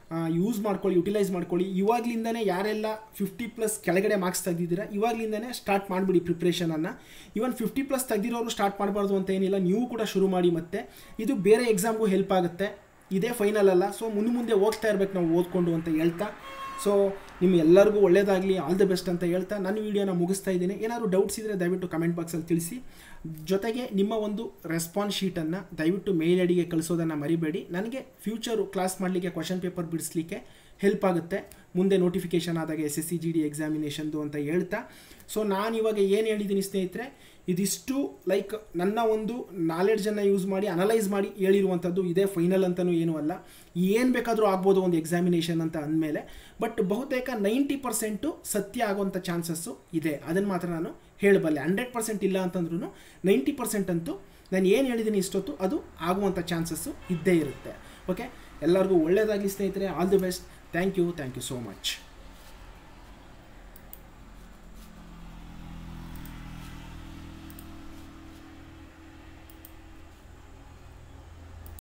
ಯೂಸ್ ಮಾಡ್ಕೊಳ್ಳಿ ಯುಟಿಲೈಸ್ ಮಾಡ್ಕೊಳ್ಳಿ ಇವಾಗಲಿಂದನೇ ಯಾರೆಲ್ಲ ಫಿಫ್ಟಿ ಪ್ಲಸ್ ಕೆಳಗಡೆ ಮಾರ್ಕ್ಸ್ ತೆಗೆದಿದ್ದೀರಾ ಇವಾಗಲಿಂದನೇ ಸ್ಟಾರ್ಟ್ ಮಾಡಿಬಿಡಿ ಪ್ರಿಪ್ರೇಷನನ್ನು ಇವನ್ ಫಿಫ್ಟಿ ಪ್ಲಸ್ ತೆಗೆದಿರೋರು ಸ್ಟಾರ್ಟ್ ಮಾಡಬಾರ್ದು ಅಂತ ಏನಿಲ್ಲ ನೀವು ಕೂಡ ಶುರು ಮಾಡಿ ಮತ್ತೆ ಇದು ಬೇರೆ ಎಕ್ಸಾಮ್ಗೂ ಹೆಲ್ಪ್ ಆಗುತ್ತೆ ಇದೇ ಫೈನಲ್ ಅಲ್ಲ ಸೊ ಮುಂದೆ ಮುಂದೆ ಹೋಗ್ತಾ ಇರ್ಬೇಕು ನಾವು ಓದ್ಕೊಂಡು ಅಂತ ಹೇಳ್ತಾ ಸೊ ನಿಮ್ಮ ಎಲ್ಲರಿಗೂ ಒಳ್ಳೇದಾಗಲಿ ಆಲ್ ದಿ ಬೆಸ್ಟ್ ಅಂತ ಹೇಳ್ತಾ ನನ್ನ ವೀಡಿಯೋನ ಮುಗಿಸ್ತಾ ಇದ್ದೀನಿ ಏನಾದರೂ ಡೌಟ್ಸ್ ಇದ್ದರೆ ದಯವಿಟ್ಟು ಕಮೆಂಟ್ ಬಾಕ್ಸಲ್ಲಿ ತಿಳಿಸಿ ಜೊತೆಗೆ ನಿಮ್ಮ ಒಂದು ರೆಸ್ಪಾನ್ಸ್ ಶೀಟನ್ನು ದಯವಿಟ್ಟು ಮೇಲ್ ಐಡಿಗೆ ಕಳಿಸೋದನ್ನು ಮರಿಬೇಡಿ ನನಗೆ ಫ್ಯೂಚರು ಕ್ಲಾಸ್ ಮಾಡಲಿಕ್ಕೆ ಕ್ವಶನ್ ಪೇಪರ್ ಬಿಡಿಸ್ಲಿಕ್ಕೆ ಹೆಲ್ಪ್ ಆಗುತ್ತೆ ಮುಂದೆ ನೋಟಿಫಿಕೇಷನ್ ಆದಾಗ S S C G D ಎಕ್ಸಾಮಿನೇಷನ್ದು ಅಂತ ಹೇಳ್ತಾ ಸೊ ನಾನು ಇವಾಗ ಏನು ಹೇಳಿದ್ದೀನಿ ಸ್ನೇಹಿತರೆ ಇದಿಷ್ಟು ಲೈಕ್ ನನ್ನ ಒಂದು ನಾಲೆಡ್ಜನ್ನು ಯೂಸ್ ಮಾಡಿ ಅನಲೈಸ್ ಮಾಡಿ ಹೇಳಿರುವಂಥದ್ದು ಇದೇ ಫೈನಲ್ ಅಂತಲೂ ಏನೂ ಅಲ್ಲ ಏನು ಬೇಕಾದರೂ ಆಗ್ಬೋದು ಒಂದು ಎಕ್ಸಾಮಿನೇಷನ್ ಅಂತ ಅಂದಮೇಲೆ ಬಟ್ ಬಹುತೇಕ ನೈಂಟಿ ಪರ್ಸೆಂಟು ಸತ್ಯ ಆಗುವಂಥ ಚಾನ್ಸಸ್ಸು ಇದೆ ಅದನ್ನು ಮಾತ್ರ ನಾನು ಹೇಳಬಲ್ಲೆ ಹಂಡ್ರೆಡ್ ಪರ್ಸೆಂಟ್ ಇಲ್ಲ ಅಂತಂದ್ರೂ ನೈಂಟಿ ಪರ್ಸೆಂಟ್ ಅಂತೂ ನಾನು ಏನು ಹೇಳಿದ್ದೀನಿ ಇಷ್ಟೊತ್ತು ಅದು ಆಗುವಂಥ ಚಾನ್ಸಸ್ಸು ಇದ್ದೇ ಇರುತ್ತೆ ಓಕೆ ಎಲ್ಲರಿಗೂ ಒಳ್ಳೆಯದಾಗಲಿ ಸ್ನೇಹಿತರೆ all the best thank you thank you so much